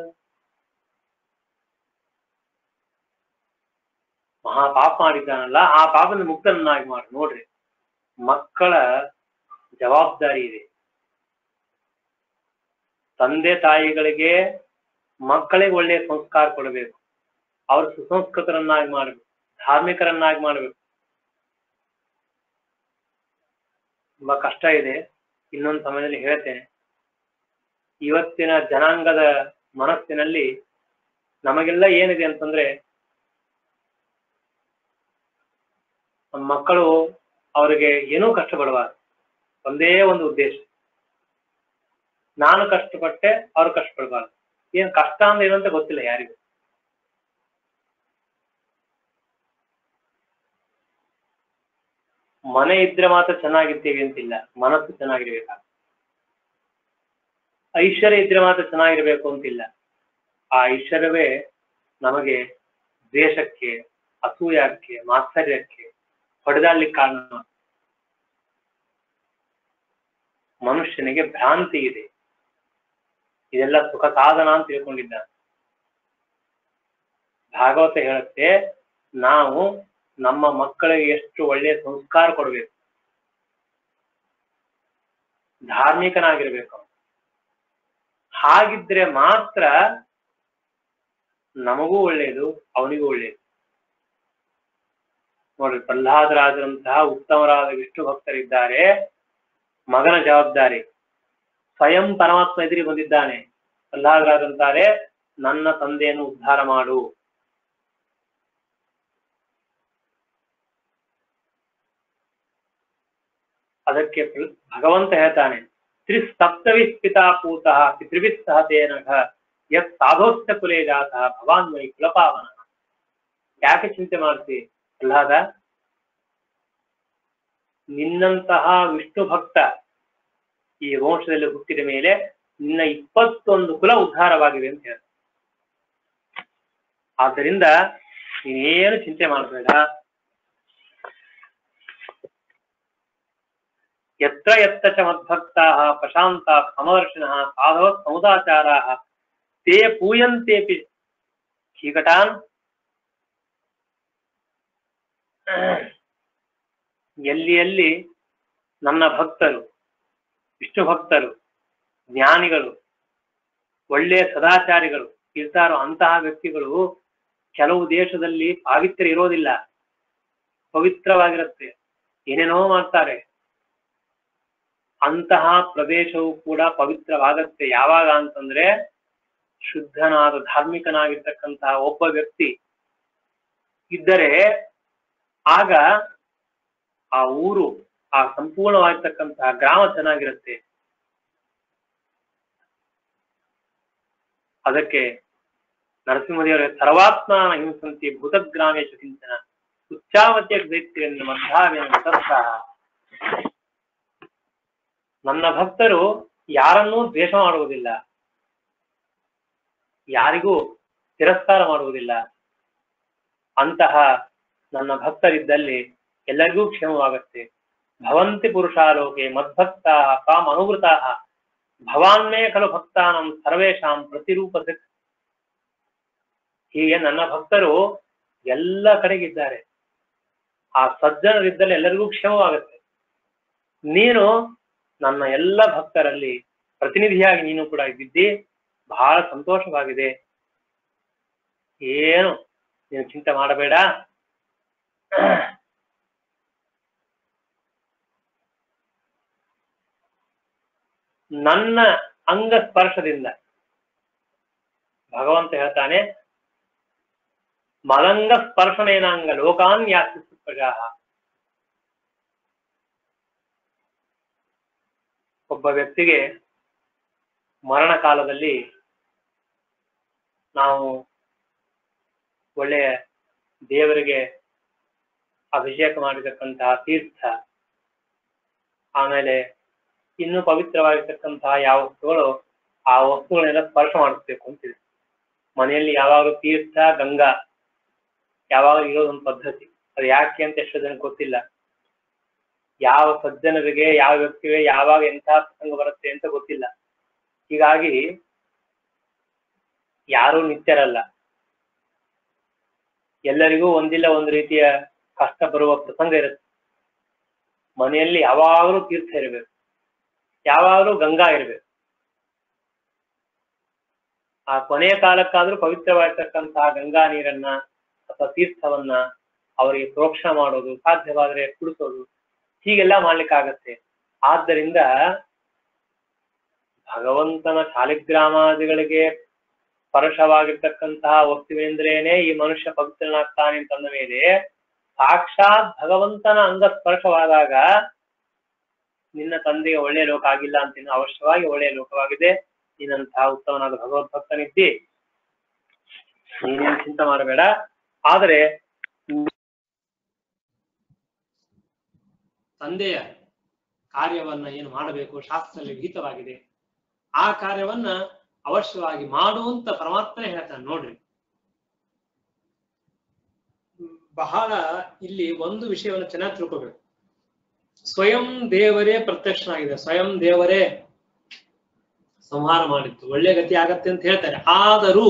Speaker 1: ಮಹಾ ಪಾಪ ಮಾಡಿದ್ದಾನಲ್ಲ ಆ ಪಾಪದಿಂದ ಮುಕ್ತನನ್ನಾಗಿ ಮಾಡು ನೋಡ್ರಿ ಮಕ್ಕಳ ಜವಾಬ್ದಾರಿ ಇದೆ ತಂದೆ ತಾಯಿಗಳಿಗೆ ಮಕ್ಕಳಿಗೆ ಒಳ್ಳೆಯ ಸಂಸ್ಕಾರ ಕೊಡಬೇಕು ಅವ್ರು ಸುಸಂಸ್ಕೃತರನ್ನಾಗಿ ಮಾಡಬೇಕು ಧಾರ್ಮಿಕರನ್ನಾಗಿ ಮಾಡಬೇಕು ತುಂಬಾ ಕಷ್ಟ ಇದೆ ಇನ್ನೊಂದು ಸಮಯದಲ್ಲಿ ಹೇಳ್ತೇನೆ ಇವತ್ತಿನ ಜನಾಂಗದ ಮನಸ್ಸಿನಲ್ಲಿ ನಮಗೆಲ್ಲ ಏನಿದೆ ಅಂತಂದ್ರೆ ನಮ್ಮ ಮಕ್ಕಳು ಅವರಿಗೆ ಏನೂ ಕಷ್ಟಪಡಬಾರದು ಒಂದೇ ಒಂದು ಉದ್ದೇಶ ನಾನು ಕಷ್ಟಪಟ್ಟೆ ಅವ್ರು ಕಷ್ಟಪಡಬಾರ್ದು ಏನ್ ಕಷ್ಟ ಅಂದ್ರೆ ಏನಂತ ಗೊತ್ತಿಲ್ಲ ಯಾರಿಗೂ ಮನೆ ಇದ್ರೆ ಮಾತ್ರ ಚೆನ್ನಾಗಿರ್ತೀವಿ ಅಂತಿಲ್ಲ ಮನಸ್ಸು ಚೆನ್ನಾಗಿರ್ಬೇಕಾಗ ಐಶ್ವರ್ಯ ಇದ್ರೆ ಮಾತ್ರ ಚೆನ್ನಾಗಿರ್ಬೇಕು ಅಂತಿಲ್ಲ ಆ ಐಶ್ವರ್ಯವೇ ನಮಗೆ ದ್ವೇಷಕ್ಕೆ ಅಸೂಯಕ್ಕೆ ಮಾತ್ಸರ್ಯಕ್ಕೆ ಹೊಡೆದಾಡ್ಲಿಕ್ಕೆ ಕಾರಣ ಮನುಷ್ಯನಿಗೆ ಭ್ರಾಂತಿ ಇದೆ ಇದೆಲ್ಲ ಸುಖ ಸಾಧನ ಅಂತ ತಿಳ್ಕೊಂಡಿದ್ದಾನೆ ಭಾಗವತ ಹೇಳುತ್ತೆ ನಾವು ನಮ್ಮ ಮಕ್ಕಳಿಗೆ ಎಷ್ಟು ಒಳ್ಳೆಯ ಸಂಸ್ಕಾರ ಕೊಡಬೇಕು ಧಾರ್ಮಿಕನಾಗಿರ್ಬೇಕು ಹಾಗಿದ್ರೆ ಮಾತ್ರ ನಮಗೂ ಒಳ್ಳೆಯದು ಅವನಿಗೂ ಒಳ್ಳೆಯದು ನೋಡ್ರಿ ಪ್ರಹ್ಲಾದರಾಜರಂತಹ ಉತ್ತಮರಾದ ವಿಷ್ಣು ಭಕ್ತರಿದ್ದಾರೆ ಮಗನ ಜವಾಬ್ದಾರಿ ಸ್ವಯಂ ಪರಮಾತ್ಮ ಎದುರಿ ಬಂದಿದ್ದಾನೆ ಪ್ರಹ್ಲಾದರಾಜಂತಾರೆ ನನ್ನ ತಂದೆಯನ್ನು ಉದ್ಧಾರ ಮಾಡು ಅದಕ್ಕೆ ಪ್ರ- ಭಗವಂತ ಹೇಳ್ತಾನೆ ತ್ರಿಸಪ್ತವಿ ಪಿತಾ ಪೂತಃ ಪಿತೃಭಿಸ್ ಸಹ ತೇನಘ ಯತ್ ಸಾಧೋಸ್ತ ಕುಲೇ ಜಾತಃ ಭವಾನ್ ಮೈ ಕುಲಪಾವನ ಯಾಕೆ ಚಿಂತೆ ಮಾಡ್ತಿ ಪ್ರಹ್ಲಾದ ನಿನ್ನಂತಹ ವಿಷ್ಣು ಭಕ್ತ ಈ ವಂಶದಲ್ಲಿ ಹುಟ್ಟಿದ ಮೇಲೆ ನಿನ್ನ ಇಪ್ಪತ್ತೊಂದು ಕುಲ ಉದ್ಧಾರವಾಗಿವೆ ಅಂತ ಹೇಳ್ತಾರೆ ಆದ್ದರಿಂದ ನೀನೇನು ಚಿಂತೆ ಮಾಡಬೇಡ ಯತ್ರ ಯತ್ರ ಚ ಮದ್ಭಕ್ತಾಃ ಪ್ರಶಾಂತ ಸಮದರ್ಶಿನಃ ಸಾಧವ ಸಮುದಾಚಾರಾಃ ತೇ ಪೂಯಂತೇಪಿ ಚೀಕಟಾನ್ ಎಲ್ಲಿ ಎಲ್ಲಿ ನನ್ನ ಭಕ್ತರು ವಿಷ್ಣು ಭಕ್ತರು ಜ್ಞಾನಿಗಳು ಒಳ್ಳೆಯ ಸದಾಚಾರಿಗಳು ಇರ್ತಾರೋ ಅಂತಹ ವ್ಯಕ್ತಿಗಳು ಕೆಲವು ದೇಶದಲ್ಲಿ ಪಾವಿತ್ರ್ಯ ಇರೋದಿಲ್ಲ ಪವಿತ್ರವಾಗಿರುತ್ತೆ ಏನೇನೋ ಮಾಡ್ತಾರೆ ಅಂತಹ ಪ್ರದೇಶವು ಕೂಡ ಪವಿತ್ರವಾಗತ್ತೆ ಯಾವಾಗ ಅಂತಂದ್ರೆ ಶುದ್ಧನಾದ ಧಾರ್ಮಿಕನಾಗಿರ್ತಕ್ಕಂತಹ ಒಬ್ಬ ವ್ಯಕ್ತಿ ಇದ್ದರೆ ಆಗ ಆ ಊರು ಆ ಸಂಪೂರ್ಣವಾಗಿರ್ತಕ್ಕಂತಹ ಗ್ರಾಮ ಚೆನ್ನಾಗಿರುತ್ತೆ ಅದಕ್ಕೆ ನರಸಿಂಹದೇವರ ಸರ್ವಾತ್ಮಾನ ಹಿಂಸಂತಿ ಭೂತಗ್ರಾಮೇಶ ಚಿಂತನ ಉಚ್ಚಾವತಿಯ ದೈತ್ಯರಿಂದ ಮಧ್ಯಾಹ್ನ ಮತಸ್ಸಹ ನನ್ನ ಭಕ್ತರು ಯಾರನ್ನೂ ದ್ವೇಷ ಮಾಡುವುದಿಲ್ಲ ಯಾರಿಗೂ ತಿರಸ್ಕಾರ ಮಾಡುವುದಿಲ್ಲ ಅಂತಹ ನನ್ನ ಭಕ್ತರಿದ್ದಲ್ಲಿ ಎಲ್ಲರಿಗೂ ಕ್ಷೇಮವಾಗುತ್ತೆ ಭವಂತಿ ಪುರುಷಾಲೋಕೆ ಮದ್ಭಕ್ತಾ ಕಾಮ ಅನುವೃತಾ ಭವಾನ್ಮೇ ಖಲು ಭಕ್ತಾನಂ ಸರ್ವೇಶಾಂ ಪ್ರತಿರೂಪ ಹೀಗೆ ನನ್ನ ಭಕ್ತರು ಎಲ್ಲ ಕಡೆಗಿದ್ದಾರೆ ಆ ಸಜ್ಜನರಿದ್ದಲ್ಲಿ ಎಲ್ಲರಿಗೂ ಕ್ಷೇಮವಾಗುತ್ತೆ ನೀನು ನನ್ನ ಎಲ್ಲ ಭಕ್ತರಲ್ಲಿ ಪ್ರತಿನಿಧಿಯಾಗಿ ನೀನು ಕೂಡ ಇದ್ದಿದ್ದಿ ಬಹಳ ಸಂತೋಷವಾಗಿದೆ ಏನು ನೀನು ಚಿಂತೆ ಮಾಡಬೇಡ ನನ್ನ ಅಂಗ ಸ್ಪರ್ಶದಿಂದ ಭಗವಂತ ಹೇಳ್ತಾನೆ ಮಲಂಗ ಸ್ಪರ್ಶನೇನಾಂಗ ಲೋಕಾನ್ ಯಾಸಿಸು ಪ್ರಜಾ ಒಬ್ಬ ವ್ಯಕ್ತಿಗೆ ಮರಣ ಕಾಲದಲ್ಲಿ ನಾವು ಒಳ್ಳೆಯ ದೇವರಿಗೆ ಅಭಿಷೇಕ ಮಾಡಿರ್ತಕ್ಕಂತಹ ತೀರ್ಥ ಆಮೇಲೆ ಇನ್ನೂ ಪವಿತ್ರವಾಗಿರ್ತಕ್ಕಂತಹ ಯಾವ ವಸ್ತುಗಳು ಆ ವಸ್ತುಗಳನ್ನೆಲ್ಲ ಸ್ಪರ್ಶ ಮಾಡಿಸ್ಬೇಕು ಅಂತಿದೆ ಮನೆಯಲ್ಲಿ ಯಾವಾಗಲೂ ತೀರ್ಥ ಗಂಗಾ ಯಾವಾಗ ಇರೋದೊಂದು ಪದ್ಧತಿ ಅದು ಯಾಕೆ ಅಂತ ಎಷ್ಟೋ ಜನಕ್ಕೆ ಗೊತ್ತಿಲ್ಲ ಯಾವ ಸಜ್ಜನರಿಗೆ ಯಾವ ವ್ಯಕ್ತಿಗೆ ಯಾವಾಗ ಎಂತಹ ಪ್ರಸಂಗ ಬರುತ್ತೆ ಅಂತ ಗೊತ್ತಿಲ್ಲ ಹೀಗಾಗಿ ಯಾರೂ ನಿತ್ಯರಲ್ಲ ಎಲ್ಲರಿಗೂ ಒಂದಿಲ್ಲ ಒಂದು ರೀತಿಯ ಕಷ್ಟ ಬರುವ ಪ್ರಸಂಗ ಇರುತ್ತೆ ಮನೆಯಲ್ಲಿ ಯಾವಾಗಲೂ ತೀರ್ಥ ಇರಬೇಕು ಯಾವಾಗಲೂ ಗಂಗಾ ಇರಬೇಕು ಆ ಕೊನೆಯ ಕಾಲಕ್ಕಾದ್ರೂ ಪವಿತ್ರವಾಗಿರ್ತಕ್ಕಂತಹ ಗಂಗಾ ನೀರನ್ನ ಅಥವಾ ತೀರ್ಥವನ್ನ ಅವರಿಗೆ ಪ್ರೋಕ್ಷಣ ಮಾಡೋದು ಸಾಧ್ಯವಾದರೆ ಕುಡಿಸೋದು ಹೀಗೆಲ್ಲ ಮಾಡ್ಲಿಕ್ಕಾಗತ್ತೆ ಆದ್ದರಿಂದ ಭಗವಂತನ ಶಾಲಿಗ್ರಾಮಾದಿಗಳಿಗೆ ಸ್ಪರ್ಶವಾಗಿರ್ತಕ್ಕಂತಹ ವಸ್ತುವೆಂದ್ರೇನೆ ಈ ಮನುಷ್ಯ ಪವಿತ್ರನಾಗ್ತಾನೆ ಅಂತಂದ ಮೇಲೆ ಸಾಕ್ಷಾತ್ ಭಗವಂತನ ಅಂಗ ಸ್ಪರ್ಶವಾದಾಗ ನಿನ್ನ ತಂದೆಗೆ ಒಳ್ಳೆಯ ಲೋಕ ಆಗಿಲ್ಲ ಅಂತ ಇನ್ನು ಅವಶ್ಯವಾಗಿ ಒಳ್ಳೆಯ ಲೋಕವಾಗಿದೆ ನೀನಂತಹ ಉತ್ತಮನಾದ ಭಗವದ್ಭಕ್ತನಿದ್ದಿ ನೀನೇನು ಚಿಂತೆ ಮಾಡಬೇಡ ಆದರೆ ತಂದೆಯ ಕಾರ್ಯವನ್ನ ಏನು ಮಾಡಬೇಕು ಶಾಸ್ತ್ರದಲ್ಲಿ ವಿಹಿತವಾಗಿದೆ ಆ ಕಾರ್ಯವನ್ನ ಅವಶ್ಯವಾಗಿ ಮಾಡುವಂತ ಪರಮಾತ್ಮನೇ ಹೇಳ್ತಾನೆ ನೋಡ್ರಿ ಬಹಳ ಇಲ್ಲಿ ಒಂದು ವಿಷಯವನ್ನು ಚೆನ್ನಾಗಿ ತಿಳ್ಕೋಬೇಕು ಸ್ವಯಂ ದೇವರೇ ಪ್ರತ್ಯಕ್ಷನಾಗಿದೆ ಸ್ವಯಂ ದೇವರೇ ಸಂಹಾರ ಮಾಡಿತ್ತು ಒಳ್ಳೆ ಗತಿ ಆಗತ್ತೆ ಅಂತ ಹೇಳ್ತಾರೆ ಆದರೂ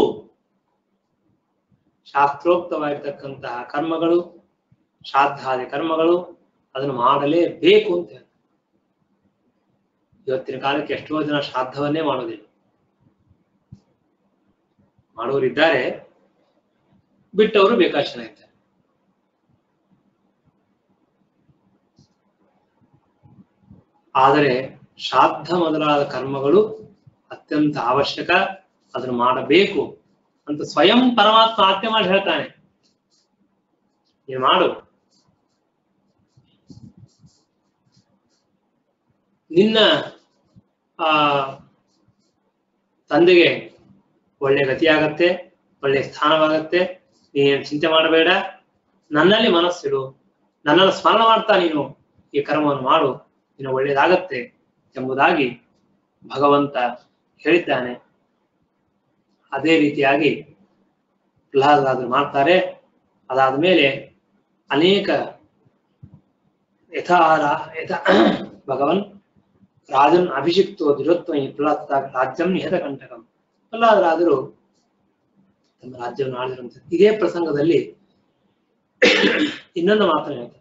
Speaker 1: ಶಾಸ್ತ್ರೋಕ್ತವಾಗಿರ್ತಕ್ಕಂತಹ ಕರ್ಮಗಳು ಶ್ರಾದ್ದಾದಿ ಕರ್ಮಗಳು ಅದನ್ನು ಮಾಡಲೇಬೇಕು ಅಂತ ಹೇಳ್ತಾರೆ ಇವತ್ತಿನ ಕಾಲಕ್ಕೆ ಎಷ್ಟೋ ಜನ ಶ್ರಾದ್ದವನ್ನೇ ಮಾಡೋದಿಲ್ಲ ಮಾಡೋರಿದ್ದಾರೆ ಬಿಟ್ಟವರು ಬೇಕಾಷ್ಟು ಜನ ಇದ್ದಾರೆ ಆದರೆ ಶ್ರಾದ್ದ ಮೊದಲಾದ ಕರ್ಮಗಳು ಅತ್ಯಂತ ಅವಶ್ಯಕ ಅದನ್ನು ಮಾಡಬೇಕು ಅಂತ ಸ್ವಯಂ ಪರಮಾತ್ಮ ಆಜ್ಞೆ ಮಾಡಿ ಹೇಳ್ತಾನೆ ನೀನು ಮಾಡು ನಿನ್ನ ಆ ತಂದೆಗೆ ಒಳ್ಳೆ ಗತಿಯಾಗತ್ತೆ ಒಳ್ಳೆ ಸ್ಥಾನವಾಗತ್ತೆ ನೀನೇನು ಚಿಂತೆ ಮಾಡಬೇಡ ನನ್ನಲ್ಲಿ ಮನಸ್ಸಿಡು ನನ್ನನ್ನು ಸ್ಮರಣ ಮಾಡ್ತಾ ನೀನು ಈ ಕರ್ಮವನ್ನು ಮಾಡು ನೀನು ಒಳ್ಳೇದಾಗತ್ತೆ ಎಂಬುದಾಗಿ ಭಗವಂತ ಹೇಳಿದ್ದಾನೆ ಅದೇ ರೀತಿಯಾಗಿ ಪ್ರಹ್ಲಾದರಾದರು ಮಾಡ್ತಾರೆ ಅದಾದ ಮೇಲೆ ಅನೇಕ ಯಥಾ ಯಥಾ ಭಗವನ್ ರಾಜನ್ ಅಭಿಷಿಕ್ತೋ ದುರತ್ವ ಪ್ರಹ್ಲಾದ ರಾಜ್ಯಂ ನಿಹತ ಕಂಟಕಂ ಪ್ರಹ್ಲಾದರಾದರು ತಮ್ಮ ರಾಜ್ಯವನ್ನು ಆಳಿರುವಂತ ಇದೇ ಪ್ರಸಂಗದಲ್ಲಿ ಇನ್ನೊಂದು ಮಾತನ್ನು ಹೇಳ್ತಾರೆ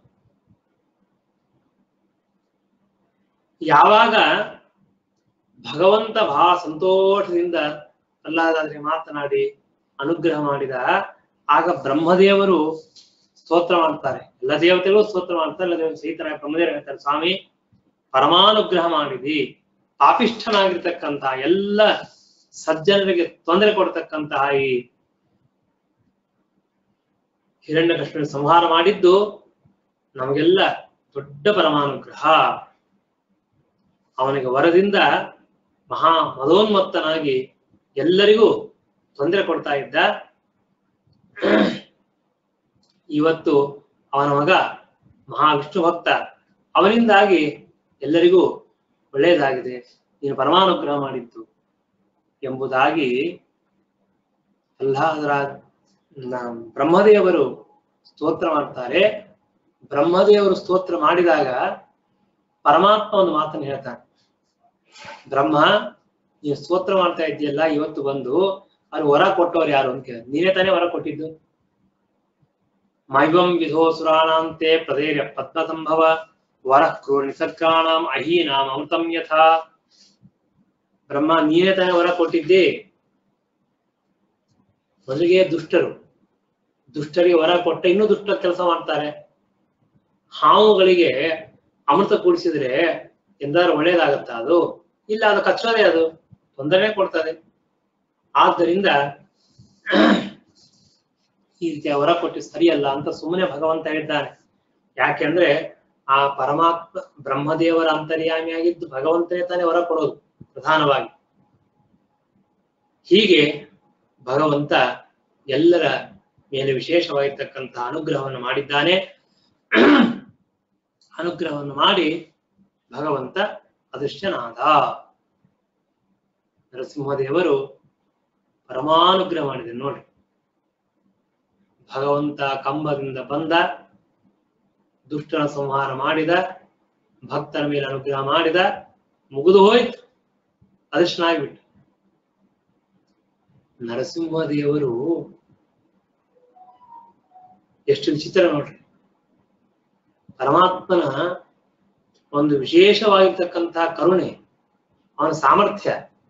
Speaker 1: ಯಾವಾಗ ಭಗವಂತ ಬಹಳ ಸಂತೋಷದಿಂದ ಪ್ರಹ್ಲಾದರಿಗೆ ಮಾತನಾಡಿ ಅನುಗ್ರಹ ಮಾಡಿದ ಆಗ ಬ್ರಹ್ಮದೇವರು ಸ್ತೋತ್ರ ಮಾಡ್ತಾರೆ ಎಲ್ಲ ದೇವತೆಗಳು ಸ್ತೋತ್ರ ಮಾಡ್ತಾರೆ ಎಲ್ಲ ದೇವತೆ ಸಹಿತರ ಬ್ರಹ್ಮದೇವರು ಹೇಳ್ತಾರೆ ಸ್ವಾಮಿ ಪರಮಾನುಗ್ರಹ ಮಾಡಿದಿ ಪಾಪಿಷ್ಠನಾಗಿರ್ತಕ್ಕಂತಹ ಎಲ್ಲ ಸಜ್ಜನರಿಗೆ ತೊಂದರೆ ಕೊಡ್ತಕ್ಕಂತಹ ಈ ಹಿರಣ್ಯ ಸಂಹಾರ ಮಾಡಿದ್ದು ನಮಗೆಲ್ಲ ದೊಡ್ಡ ಪರಮಾನುಗ್ರಹ ಅವನಿಗೆ ವರದಿಂದ ಮಹಾ ಮದೋನ್ಮತ್ತನಾಗಿ ಎಲ್ಲರಿಗೂ ತೊಂದರೆ ಕೊಡ್ತಾ ಇದ್ದ ಇವತ್ತು ಅವನ ಮಗ ಮಹಾವಿಷ್ಣು ಭಕ್ತ ಅವನಿಂದಾಗಿ ಎಲ್ಲರಿಗೂ ಒಳ್ಳೆಯದಾಗಿದೆ ನೀನು ಪರಮಾನುಗ್ರಹ ಮಾಡಿದ್ದು ಎಂಬುದಾಗಿ ಅಲ್ಲಾಹರ ಬ್ರಹ್ಮದೇವರು ಸ್ತೋತ್ರ ಮಾಡ್ತಾರೆ ಬ್ರಹ್ಮದೇವರು ಸ್ತೋತ್ರ ಮಾಡಿದಾಗ ಪರಮಾತ್ಮ ಒಂದು ಮಾತನ್ನು ಹೇಳ್ತಾನೆ ಬ್ರಹ್ಮ ನೀನು ಸ್ತೋತ್ರ ಮಾಡ್ತಾ ಇದ್ದೀಯಲ್ಲ ಇವತ್ತು ಬಂದು ಅವ್ರು ವರ ಕೊಟ್ಟವ್ರು ಯಾರು ಅಂತ ಕೇಳ ನೀನೇ ತಾನೇ ವರ ಕೊಟ್ಟಿದ್ದು ಮೈವಂ ವಿಧೋ ಸುರಾಣಾಂತೆ ಪ್ರದೇರ್ಯ ಪದ್ಮ ಸಂಭವ ವರ ಕ್ರೂರ ನಿಸರ್ಗಾಣಾಂ ಅಹೀನಾಂ ಅಮೃತಂ ಯಥಾ ಬ್ರಹ್ಮ ನೀನೇ ತಾನೇ ವರ ಕೊಟ್ಟಿದ್ದೆ ಮೊದಲಿಗೆ ದುಷ್ಟರು ದುಷ್ಟರಿಗೆ ವರ ಕೊಟ್ಟ ಇನ್ನೂ ದುಷ್ಟ ಕೆಲಸ ಮಾಡ್ತಾರೆ ಹಾವುಗಳಿಗೆ ಅಮೃತ ಕೂಡಿಸಿದ್ರೆ ಎಂದಾರು ಒಳ್ಳೇದಾಗತ್ತ ಅದು ಇಲ್ಲ ಅದು ಕಚ್ಚೋದೇ ಅದು ತೊಂದರೆ ಕೊಡ್ತದೆ ಆದ್ದರಿಂದ ಈ ರೀತಿಯ ವರ ಕೊಟ್ಟು ಸರಿಯಲ್ಲ ಅಂತ ಸುಮ್ಮನೆ ಭಗವಂತ ಹೇಳಿದ್ದಾನೆ ಯಾಕೆಂದ್ರೆ ಆ ಪರಮಾತ್ಮ ಬ್ರಹ್ಮದೇವರ ಅಂತರ್ಯಾಮಿಯಾಗಿದ್ದು ಭಗವಂತನೇ ತಾನೇ ವರ ಕೊಡೋದು ಪ್ರಧಾನವಾಗಿ ಹೀಗೆ ಭಗವಂತ ಎಲ್ಲರ ಮೇಲೆ ವಿಶೇಷವಾಗಿರ್ತಕ್ಕಂತಹ ಅನುಗ್ರಹವನ್ನು ಮಾಡಿದ್ದಾನೆ ಅನುಗ್ರಹವನ್ನು ಮಾಡಿ ಭಗವಂತ ಅದೃಶ್ಯನಾದ ನರಸಿಂಹದೇವರು ಪರಮಾನುಗ್ರಹ ಮಾಡಿದೆ ನೋಡಿ ಭಗವಂತ ಕಂಬದಿಂದ ಬಂದ ದುಷ್ಟನ ಸಂಹಾರ ಮಾಡಿದ ಭಕ್ತರ ಮೇಲೆ ಅನುಗ್ರಹ ಮಾಡಿದ ಮುಗಿದು ಹೋಯ್ತು ಅದೃಷ್ಟನಾಗ್ಬಿಟ್ಟು ನರಸಿಂಹದೇವರು ಎಷ್ಟು ವಿಚಿತ್ರ ನೋಡ್ರಿ ಪರಮಾತ್ಮನ ಒಂದು ವಿಶೇಷವಾಗಿರ್ತಕ್ಕಂತಹ ಕರುಣೆ ಅವನ ಸಾಮರ್ಥ್ಯ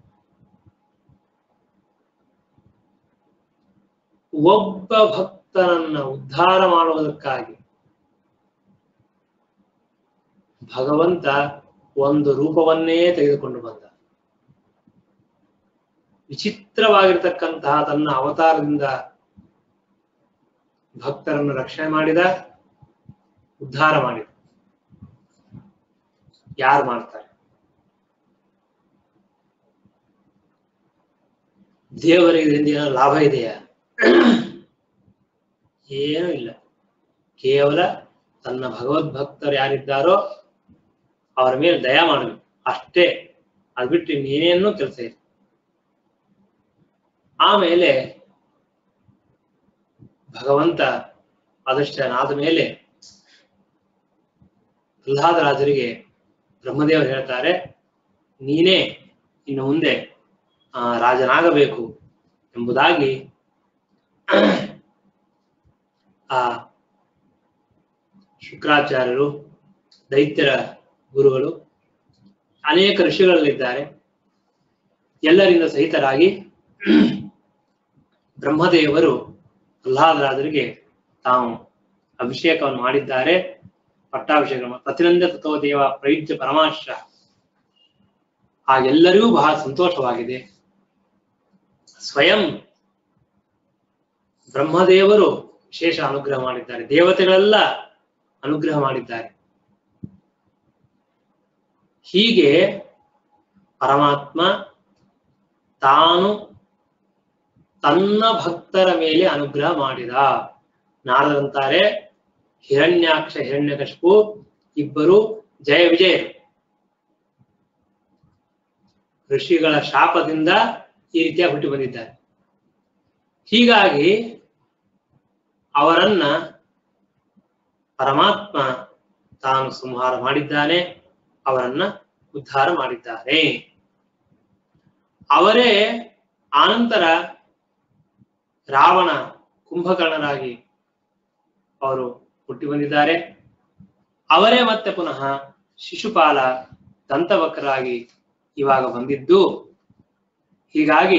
Speaker 1: ಒಬ್ಬ ಭಕ್ತನನ್ನ ಉದ್ಧಾರ ಮಾಡುವುದಕ್ಕಾಗಿ ಭಗವಂತ ಒಂದು ರೂಪವನ್ನೇ ತೆಗೆದುಕೊಂಡು ಬಂದ ವಿಚಿತ್ರವಾಗಿರ್ತಕ್ಕಂತಹ ತನ್ನ ಅವತಾರದಿಂದ ಭಕ್ತರನ್ನು ರಕ್ಷಣೆ ಮಾಡಿದ ಉದ್ಧಾರ ಮಾಡಿದ ಯಾರು ಮಾಡ್ತಾರೆ ದೇವರಿಗೆ ಇದರಿಂದ ಏನೋ ಲಾಭ ಇದೆಯಾ ಏನೂ ಇಲ್ಲ ಕೇವಲ ತನ್ನ ಭಗವದ್ಭಕ್ತರು ಯಾರಿದ್ದಾರೋ ಅವರ ಮೇಲೆ ದಯ ಮಾಡಬೇಕು ಅಷ್ಟೇ ಅದು ಬಿಟ್ಟು ಇನ್ನೇನೇನೂ ಕೆಲಸ ಇಲ್ಲ ಆಮೇಲೆ ಭಗವಂತ ಅದೃಷ್ಟನಾದ ಮೇಲೆ ಪ್ರಹ್ಲಾದರಾಜರಿಗೆ ಬ್ರಹ್ಮದೇವರು ಹೇಳ್ತಾರೆ ನೀನೇ ಇನ್ನು ಮುಂದೆ ಆ, ರಾಜನಾಗಬೇಕು ಎಂಬುದಾಗಿ ಆ ಶುಕ್ರಾಚಾರ್ಯರು ದೈತ್ಯರ ಗುರುಗಳು ಅನೇಕ ಋಷಿಗಳಲ್ಲಿದ್ದಾರೆ ಎಲ್ಲರಿಂದ ಸಹಿತರಾಗಿ ಬ್ರಹ್ಮದೇವರು ಪ್ರಹ್ಲಾದರಾಜರಿಗೆ ತಾವು ಅಭಿಷೇಕವನ್ನು ಮಾಡಿದ್ದಾರೆ ಪಟ್ಟಾಭಿಷೇಕ ಪ್ರತಿನಂದ ತಥೋ ದೇವ ಪ್ರಯುಜ್ಯ ಪರಮಾಶ್ರ ಹಾಗೆಲ್ಲರಿಗೂ ಬಹಳ ಸಂತೋಷವಾಗಿದೆ ಸ್ವಯಂ ಬ್ರಹ್ಮದೇವರು ವಿಶೇಷ ಅನುಗ್ರಹ ಮಾಡಿದ್ದಾರೆ ದೇವತೆಗಳೆಲ್ಲ ಅನುಗ್ರಹ ಮಾಡಿದ್ದಾರೆ ಹೀಗೆ ಪರಮಾತ್ಮ ತಾನು ತನ್ನ ಭಕ್ತರ ಮೇಲೆ ಅನುಗ್ರಹ ಮಾಡಿದ ನಾರದಂತಾರೆ ಹಿರಣ್ಯಾಕ್ಷ ಹಿರಣ್ಯಕಶಿಪು ಇಬ್ಬರು ಜಯ ವಿಜಯರು ಋಷಿಗಳ ಶಾಪದಿಂದ ಈ ರೀತಿಯಾಗಿ ಹುಟ್ಟಿ ಬಂದಿದ್ದಾರೆ ಹೀಗಾಗಿ ಅವರನ್ನ ಪರಮಾತ್ಮ ತಾನು ಸಂಹಾರ ಮಾಡಿದ್ದಾನೆ ಅವರನ್ನ ಉದ್ಧಾರ ಮಾಡಿದ್ದಾರೆ ಅವರೇ ಆನಂತರ ರಾವಣ ಕುಂಭಕರ್ಣರಾಗಿ ಅವರು ಹುಟ್ಟಿ ಬಂದಿದ್ದಾರೆ ಅವರೇ ಮತ್ತೆ ಪುನಃ ಶಿಶುಪಾಲ ದಂತವಕ್ರಾಗಿ ಇವಾಗ ಬಂದಿದ್ದು ಹೀಗಾಗಿ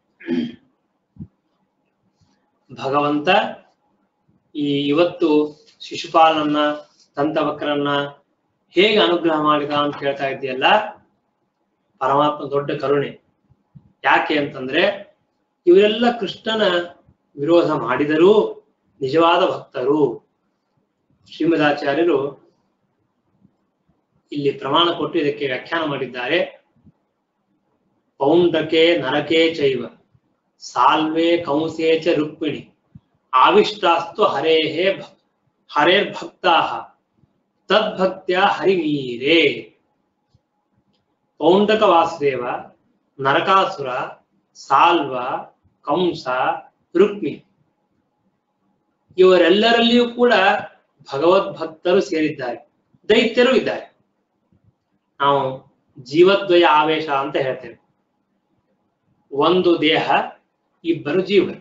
Speaker 1: ಭಗವಂತ ಈ ಇವತ್ತು ಶಿಶುಪಾಲನನ್ನ ದಂತವಕ್ರನ್ನ ಹೇಗೆ ಅನುಗ್ರಹ ಮಾಡಿದ ಅಂತ ಹೇಳ್ತಾ ಇದೆಯಲ್ಲ ಪರಮಾತ್ಮ ದೊಡ್ಡ ಕರುಣೆ ಯಾಕೆ ಅಂತಂದ್ರೆ ಇವರೆಲ್ಲ ಕೃಷ್ಣನ ವಿರೋಧ ಮಾಡಿದರೂ ನಿಜವಾದ ಭಕ್ತರು ಶ್ರೀಮದಾಚಾರ್ಯರು ಇಲ್ಲಿ ಪ್ರಮಾಣ ಕೊಟ್ಟು ಇದಕ್ಕೆ ವ್ಯಾಖ್ಯಾನ ಮಾಡಿದ್ದಾರೆ ಪೌಂಡಕೆ ನರಕೆ ಚೈವ ಸಾಲ್ವೆ ಕಂಸೇ ಚ ರುಕ್ಮಿಣಿ ಆವಿಷ್ಟಾಸ್ತು ಹರೇಹೇ ಭ- ಹರೇರ್ಭಕ್ತಾಃ ತದ್ಭಕ್ತ್ಯ ಹರಿಮೀರೆ ಪೌಂಡಕ ವಾಸುದೇವ ನರಕಾಸುರ ಸಾಲ್ವ ಕಂಸ ರುಕ್ಮಿ ಇವರೆಲ್ಲರಲ್ಲಿಯೂ ಕೂಡ ಭಗವದ್ಭಕ್ತರು ಸೇರಿದ್ದಾರೆ ದೈತ್ಯರು ಇದ್ದಾರೆ ನಾವು ಜೀವದ್ವಯ ಆವೇಶ ಅಂತ ಹೇಳ್ತೇವೆ ಒಂದು ದೇಹ ಇಬ್ಬರು ಜೀವರು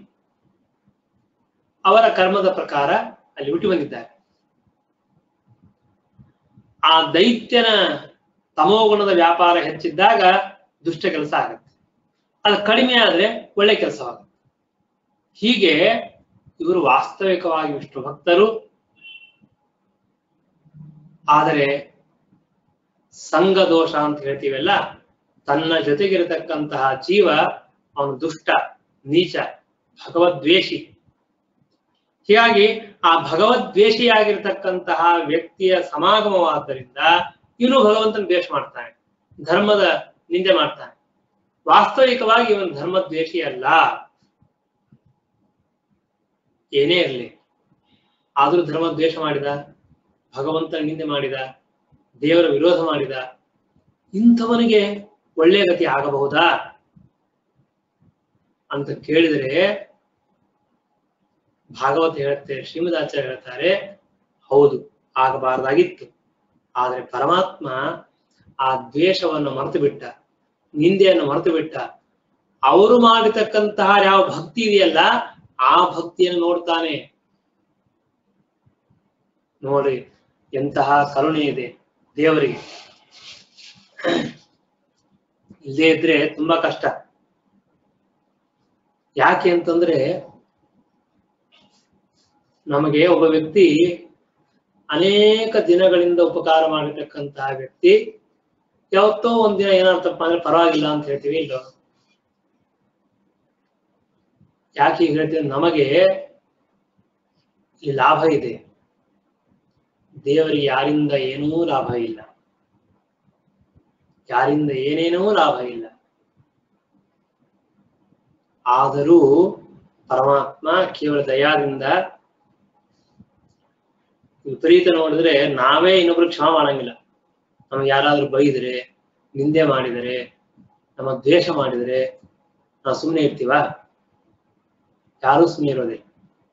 Speaker 1: ಅವರ ಕರ್ಮದ ಪ್ರಕಾರ ಅಲ್ಲಿ ಹುಟ್ಟಿ ಬಂದಿದ್ದಾರೆ ಆ ದೈತ್ಯನ ತಮೋಗುಣದ ವ್ಯಾಪಾರ ಹೆಚ್ಚಿದ್ದಾಗ ದುಷ್ಟ ಕೆಲಸ ಆಗುತ್ತೆ ಅದು ಕಡಿಮೆ ಆದ್ರೆ ಒಳ್ಳೆ ಕೆಲಸವಾಗುತ್ತೆ ಹೀಗೆ ಇವರು ವಾಸ್ತವಿಕವಾಗಿ ವಿಷ್ಣು ಭಕ್ತರು ಆದರೆ ಸಂಘ ದೋಷ ಅಂತ ಹೇಳ್ತೀವಲ್ಲ ತನ್ನ ಜೊತೆಗಿರತಕ್ಕಂತಹ ಜೀವ ಅವನು ದುಷ್ಟ ನೀಚ ಭಗವದ್ವೇಷಿ ಹೀಗಾಗಿ ಆ ಭಗವದ್ವೇಷಿಯಾಗಿರ್ತಕ್ಕಂತಹ ವ್ಯಕ್ತಿಯ ಸಮಾಗಮವಾದ್ದರಿಂದ ಇವನು ಭಗವಂತನ ದ್ವೇಷ ಮಾಡ್ತಾನೆ ಧರ್ಮದ ನಿಂದೆ ಮಾಡ್ತಾನೆ ವಾಸ್ತವಿಕವಾಗಿ ಇವನು ಧರ್ಮದ್ವೇಷಿ ಅಲ್ಲ ಏನೇ ಇರಲಿ ಆದ್ರೂ ಧರ್ಮ ದ್ವೇಷ ಮಾಡಿದ ಭಗವಂತನ ನಿಂದೆ ಮಾಡಿದ ದೇವರ ವಿರೋಧ ಮಾಡಿದ ಇಂಥವನಿಗೆ ಒಳ್ಳೆಯ ಗತಿ ಆಗಬಹುದಾ ಅಂತ ಕೇಳಿದರೆ ಭಾಗವತ ಹೇಳುತ್ತೆ ಶ್ರೀಮದಾಚಾರ್ಯ ಹೇಳ್ತಾರೆ ಹೌದು ಆಗಬಾರ್ದಾಗಿತ್ತು ಆದ್ರೆ ಪರಮಾತ್ಮ ಆ ದ್ವೇಷವನ್ನು ಮರೆತು ಬಿಟ್ಟ ನಿಂದೆಯನ್ನು ಮರೆತು ಬಿಟ್ಟ ಅವರು ಮಾಡಿರ್ತಕ್ಕಂತಹ ಯಾವ ಭಕ್ತಿ ಇದೆಯಲ್ಲ ಆ ಭಕ್ತಿಯನ್ನು ನೋಡ್ತಾನೆ ನೋಡಿ ಎಂತಹ ಕರುಣೆ ಇದೆ ದೇವರಿಗೆ ಇಲ್ಲದೆ ಇದ್ರೆ ತುಂಬಾ ಕಷ್ಟ ಯಾಕೆ ಅಂತಂದ್ರೆ ನಮಗೆ ಒಬ್ಬ ವ್ಯಕ್ತಿ ಅನೇಕ ದಿನಗಳಿಂದ ಉಪಕಾರ ಮಾಡಿರ್ತಕ್ಕಂತಹ ವ್ಯಕ್ತಿ ಯಾವತ್ತೋ ಒಂದಿನ ಏನಾಗ್ತಪ್ಪ ಅಂದ್ರೆ ಪರವಾಗಿಲ್ಲ ಅಂತ ಹೇಳ್ತೀವಿ ಇಲ್ಲೋ ಯಾಕೆ ಹೀಗೆ ಹೇಳ್ತೀವಿ ನಮಗೆ ಇಲ್ಲಿ ಲಾಭ ಇದೆ ದೇವರಿಗೆ ಯಾರಿಂದ ಏನೂ ಲಾಭ ಇಲ್ಲ ಯಾರಿಂದ ಏನೇನೂ ಲಾಭ ಇಲ್ಲ ಆದರೂ ಪರಮಾತ್ಮ ಕೇವಲ ದಯಾದಿಂದ ವಿಪರೀತ ನೋಡಿದ್ರೆ ನಾವೇ ಇನ್ನೊಬ್ರು ಕ್ಷಮ ಮಾಡಂಗಿಲ್ಲ ನಮಗೆ ಯಾರಾದ್ರೂ ಬೈದ್ರೆ ನಿಂದೆ ಮಾಡಿದರೆ ನಮ್ಮ ದ್ವೇಷ ಮಾಡಿದರೆ ನಾವು ಸುಮ್ಮನೆ ಇರ್ತೀವ ಯಾರೂ ಸುಮ್ಮನೆ ಇರೋದಿಲ್ಲ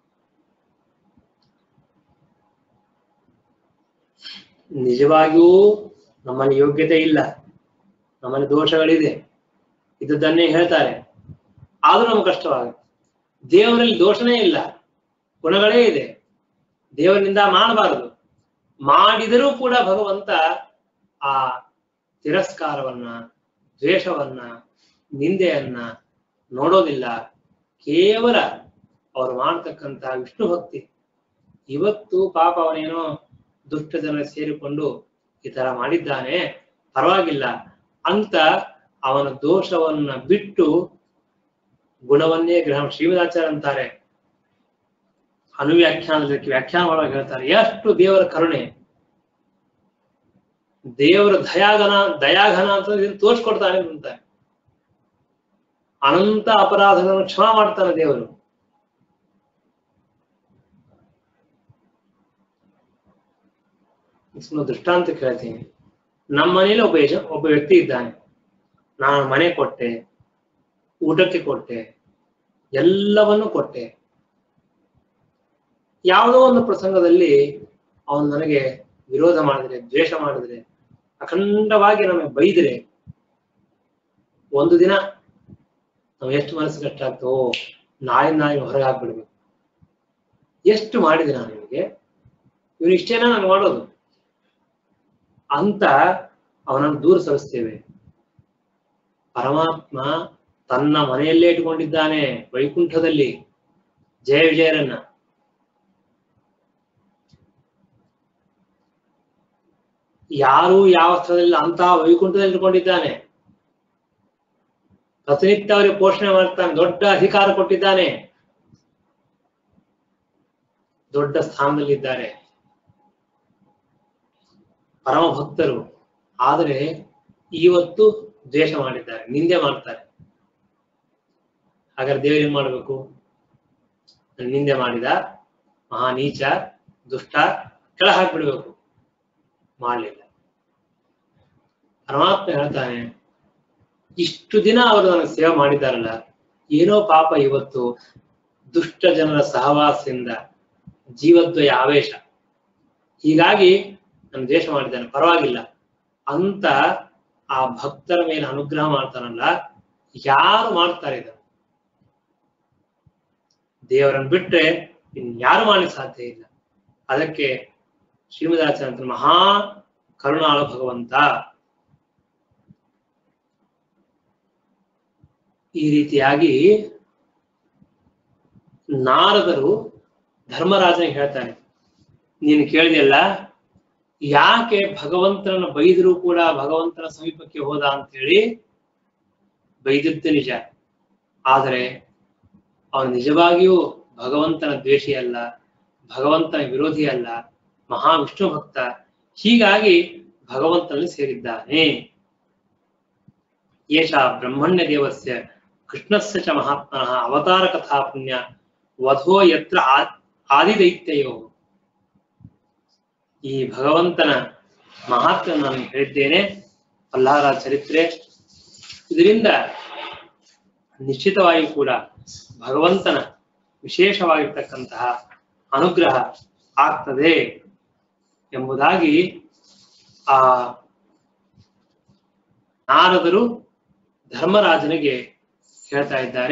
Speaker 1: ನಿಜವಾಗಿಯೂ ನಮ್ಮಲ್ಲಿ ಯೋಗ್ಯತೆ ಇಲ್ಲ ನಮ್ಮಲ್ಲಿ ದೋಷಗಳಿದೆ ಇದ್ದದ್ದನ್ನೇ ಹೇಳ್ತಾರೆ ಆದ್ರೂ ನಮ್ಗೆ ಕಷ್ಟವಾಗುತ್ತೆ ದೇವರಲ್ಲಿ ದೋಷನೇ ಇಲ್ಲ ಗುಣಗಳೇ ಇದೆ ದೇವರಿಂದ ಮಾಡಬಾರದು ಮಾಡಿದರೂ ಕೂಡ ಭಗವಂತ ಆ ತಿರಸ್ಕಾರವನ್ನ ದ್ವೇಷವನ್ನ ನಿಂದೆಯನ್ನ ನೋಡೋದಿಲ್ಲ ಕೇವಲ ಅವರು ಮಾಡ್ತಕ್ಕಂತಹ ವಿಷ್ಣು ಭಕ್ತಿ ಇವತ್ತು ಪಾಪ ಅವನೇನೋ ದುಷ್ಟ ಜನ ಸೇರಿಕೊಂಡು ಈ ತರ ಮಾಡಿದ್ದಾನೆ ಪರವಾಗಿಲ್ಲ ಅಂತ ಅವನ ದೋಷವನ್ನ ಬಿಟ್ಟು ಗುಣವನ್ನೇ ಗ್ರಹಣ ಶ್ರೀಮದಾಚಾರ್ಯ ಅಂತಾರೆ ಅನುವ್ಯಾಖ್ಯಾನದಲ್ಲಿ ವ್ಯಾಖ್ಯಾನ ಒಳಗೆ ಹೇಳ್ತಾರೆ ಎಷ್ಟು ದೇವರ ಕರುಣೆ ದೇವರ ದಯಾಗನ ದಯಾಘನ ಅಂತ ಇದನ್ನ ತೋರಿಸ್ಕೊಡ್ತಾನೆ ಅಂತಾರೆ ಅನಂತ ಅಪರಾಧಗಳನ್ನು ಕ್ಷಮ ಮಾಡ್ತಾನೆ ದೇವರು ಸುಮ್ಮನೆ ದೃಷ್ಟಾಂತ ಕೇಳ್ತೀನಿ ನಮ್ಮ ಮನೇಲಿ ಒಬ್ಬ ಯಜ ಒಬ್ಬ ವ್ಯಕ್ತಿ ಇದ್ದಾನೆ ನಾನು ಮನೆ ಕೊಟ್ಟೆ ಊಟಕ್ಕೆ ಕೊಟ್ಟೆ ಎಲ್ಲವನ್ನು ಕೊಟ್ಟೆ ಯಾವುದೋ ಒಂದು ಪ್ರಸಂಗದಲ್ಲಿ ಅವನು ನನಗೆ ವಿರೋಧ ಮಾಡಿದ್ರೆ ದ್ವೇಷ ಮಾಡಿದ್ರೆ ಅಖಂಡವಾಗಿ ನಮಗೆ ಬೈದ್ರೆ ಒಂದು ದಿನ ನಾವು ಎಷ್ಟು ಮನಸ್ಸು ಕಟ್ಟಾಗ್ತೋ ನಾಳೆ ನಾಳೆ ಹೊರಗೆ ಹಾಕ್ಬಿಡ್ಬೇಕು ಎಷ್ಟು ಮಾಡಿದೆ ನಾನು ನಿಮಗೆ ಇವನು ಇಷ್ಟೇನ ನಾನು ಮಾಡೋದು ಅಂತ ಅವನನ್ನು ದೂರ ಸರಿಸ್ತೇವೆ ಪರಮಾತ್ಮ ತನ್ನ ಮನೆಯಲ್ಲೇ ಇಟ್ಕೊಂಡಿದ್ದಾನೆ ವೈಕುಂಠದಲ್ಲಿ ಜಯ ವಿಜಯರನ್ನ ಯಾರು ಯಾವ ಸ್ಥಳದಲ್ಲಿ ಅಂತಹ ವೈಕುಂಠದಲ್ಲಿ ಇಟ್ಕೊಂಡಿದ್ದಾನೆ ಪ್ರತಿನಿತ್ಯ ಅವರಿಗೆ ಪೋಷಣೆ ಮಾಡ್ತಾನೆ ದೊಡ್ಡ ಅಧಿಕಾರ ಕೊಟ್ಟಿದ್ದಾನೆ ದೊಡ್ಡ ಸ್ಥಾನದಲ್ಲಿದ್ದಾರೆ ಪರಮ ಭಕ್ತರು ಆದರೆ ಇವತ್ತು ದ್ವೇಷ ಮಾಡಿದ್ದಾರೆ ನಿಂದೆ ಮಾಡ್ತಾರೆ ಹಾಗಾದ್ರೆ ದೇವರು ಏನ್ ಮಾಡ್ಬೇಕು ನಿಂದೆ ಮಾಡಿದ ಮಹಾ ನೀಚ ದುಷ್ಟ ಕೆಳ ಹಾಕ್ಬಿಡ್ಬೇಕು ಮಾಡಲಿಲ್ಲ ಪರಮಾತ್ಮ ಹೇಳ್ತಾನೆ ಇಷ್ಟು ದಿನ ಅವರು ನನಗೆ ಸೇವೆ ಮಾಡಿದ್ದಾರಲ್ಲ ಏನೋ ಪಾಪ ಇವತ್ತು ದುಷ್ಟ ಜನರ ಸಹವಾಸದಿಂದ ಜೀವದ್ವಯ ಆವೇಶ ಹೀಗಾಗಿ ನಾನು ದ್ವೇಷ ಮಾಡಿದ್ದಾನೆ ಪರವಾಗಿಲ್ಲ ಅಂತ ಆ ಭಕ್ತರ ಮೇಲೆ ಅನುಗ್ರಹ ಮಾಡ್ತಾನಲ್ಲ ಯಾರು ಮಾಡ್ತಾರೆ ಇದನ್ನು ದೇವರನ್ನು ಬಿಟ್ರೆ ಇನ್ಯಾರು ಮಾಡ್ಲಿಕ್ಕೆ ಸಾಧ್ಯ ಇಲ್ಲ ಅದಕ್ಕೆ ಶ್ರೀಮದಾಚಾರ್ಯ ಅಂತ ಮಹಾ ಕರುಣಾಳು ಭಗವಂತ ಈ ರೀತಿಯಾಗಿ ನಾರದರು ಧರ್ಮರಾಜನಿಗೆ ಹೇಳ್ತಾನೆ ನೀನು ಕೇಳಿದೆಯಲ್ಲ ಯಾಕೆ ಭಗವಂತನನ್ನ ಬೈದರೂ ಕೂಡ ಭಗವಂತನ ಸಮೀಪಕ್ಕೆ ಹೋದ ಅಂತ ಹೇಳಿ ಬೈದಿದ್ದು ನಿಜ ಆದರೆ ಅವನು ನಿಜವಾಗಿಯೂ ಭಗವಂತನ ದ್ವೇಷಿ ಅಲ್ಲ ಭಗವಂತನ ವಿರೋಧಿ ಅಲ್ಲ ಮಹಾವಿಷ್ಣು ಭಕ್ತ ಹೀಗಾಗಿ ಭಗವಂತನಲ್ಲಿ ಸೇರಿದ್ದಾನೆ ಏಷ ಬ್ರಹ್ಮಣ್ಯ ದೇವಸ್ಯ ಕೃಷ್ಣಸ್ಯ ಚ ಮಹಾತ್ಮನಃ ಅವತಾರ ಕಥಾ ಪುಣ್ಯ ವಧೋ ಯತ್ರ ಆ- ಆದಿದೈತ್ಯಯೋ ಈ ಭಗವಂತನ ಮಹಾತ್ಮ ನಾನು ಹೇಳಿದ್ದೇನೆ ಅಲ್ಲಾರ ಚರಿತ್ರೆ ಇದರಿಂದ ನಿಶ್ಚಿತವಾಗಿ ಕೂಡ ಭಗವಂತನ ವಿಶೇಷವಾಗಿರ್ತಕ್ಕಂತಹ ಅನುಗ್ರಹ ಆಗ್ತದೆ ಎಂಬುದಾಗಿ ಆ ನಾರದರು ಧರ್ಮರಾಜನಿಗೆ ಹೇಳ್ತಾ ಇದ್ದಾರೆ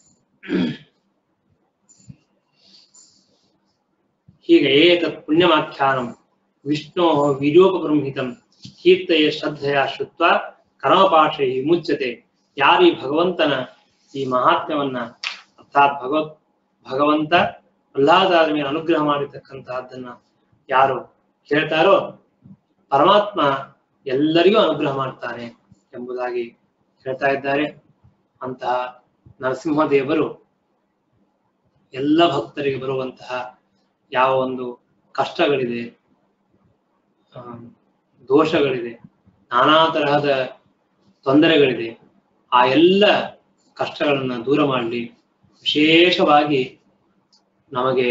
Speaker 1: ಹೀಗೆ ಏತತ್ ಪುಣ್ಯಮಾಖ್ಯಾನಂ ವಿಷ್ಣೋ ವೀರ್ಯೋಪಬೃಂಹಿತಂ ಕೀರ್ತಯ ಶ್ರದ್ಧೆಯ ಶ್ರುತ್ವ ಕರ್ಮಪಾಶೈ ಮುಚ್ಚತೆ ಯಾರು ಈ ಭಗವಂತನ ಈ ಮಹಾತ್ಮ್ಯವನ್ನ ಅರ್ಥಾತ್ ಭಗವತ್ ಭಗವಂತ ಪ್ರಹ್ಲಾದರ ಮೇಲೆ ಅನುಗ್ರಹ ಮಾಡಿರ್ತಕ್ಕಂತಹದ್ದನ್ನ ಯಾರು ಹೇಳ್ತಾರೋ ಪರಮಾತ್ಮ ಎಲ್ಲರಿಗೂ ಅನುಗ್ರಹ ಮಾಡ್ತಾನೆ ಎಂಬುದಾಗಿ ಹೇಳ್ತಾ ಇದ್ದಾರೆ ಅಂತಹ ನರಸಿಂಹದೇವರು ಎಲ್ಲ ಭಕ್ತರಿಗೆ ಬರುವಂತಹ ಯಾವ ಒಂದು ಕಷ್ಟಗಳಿದೆ ಆ, ದೋಷಗಳಿದೆ ನಾನಾ ತರಹದ ತೊಂದರೆಗಳಿದೆ ಆ ಎಲ್ಲ ಕಷ್ಟಗಳನ್ನ ದೂರ ಮಾಡಲಿ ವಿಶೇಷವಾಗಿ ನಮಗೆ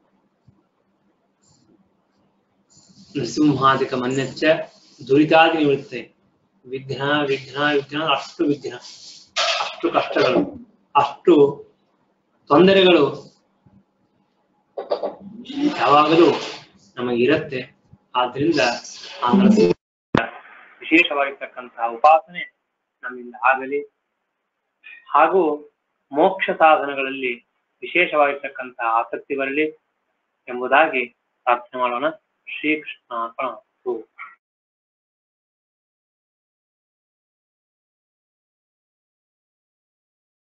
Speaker 1: ನರಸಿಂಹಾದಿಕ ಮನ್ನೆಚ್ಚ ದುರಿತಾದಿ ನಿವೃತ್ತೆ ವಿಘ್ನ ವಿಘ್ನ ವಿಘ್ನ ಅಷ್ಟು ವಿಘ್ನ ಅಷ್ಟು ಕಷ್ಟಗಳು ಅಷ್ಟು ತೊಂದರೆಗಳು ಯಾವಾಗಲೂ ನಮಗಿರತ್ತೆ ಆದ್ರಿಂದ ಆ ನರಸಿಂಹ ವಿಶೇಷವಾಗಿರ್ತಕ್ಕಂತಹ ಉಪಾಸನೆ ನಮ್ಮಿಂದ ಆಗಲಿ ಹಾಗೂ ಮೋಕ್ಷ ಸಾಧನಗಳಲ್ಲಿ ವಿಶೇಷವಾಗಿರ್ತಕ್ಕಂತಹ ಆಸಕ್ತಿ ಬರಲಿ ಎಂಬುದಾಗಿ ಪ್ರಾರ್ಥನೆ ಮಾಡೋಣ ಶ್ರೀಕೃಷ್ಣ ಪ್ರಣಾಮ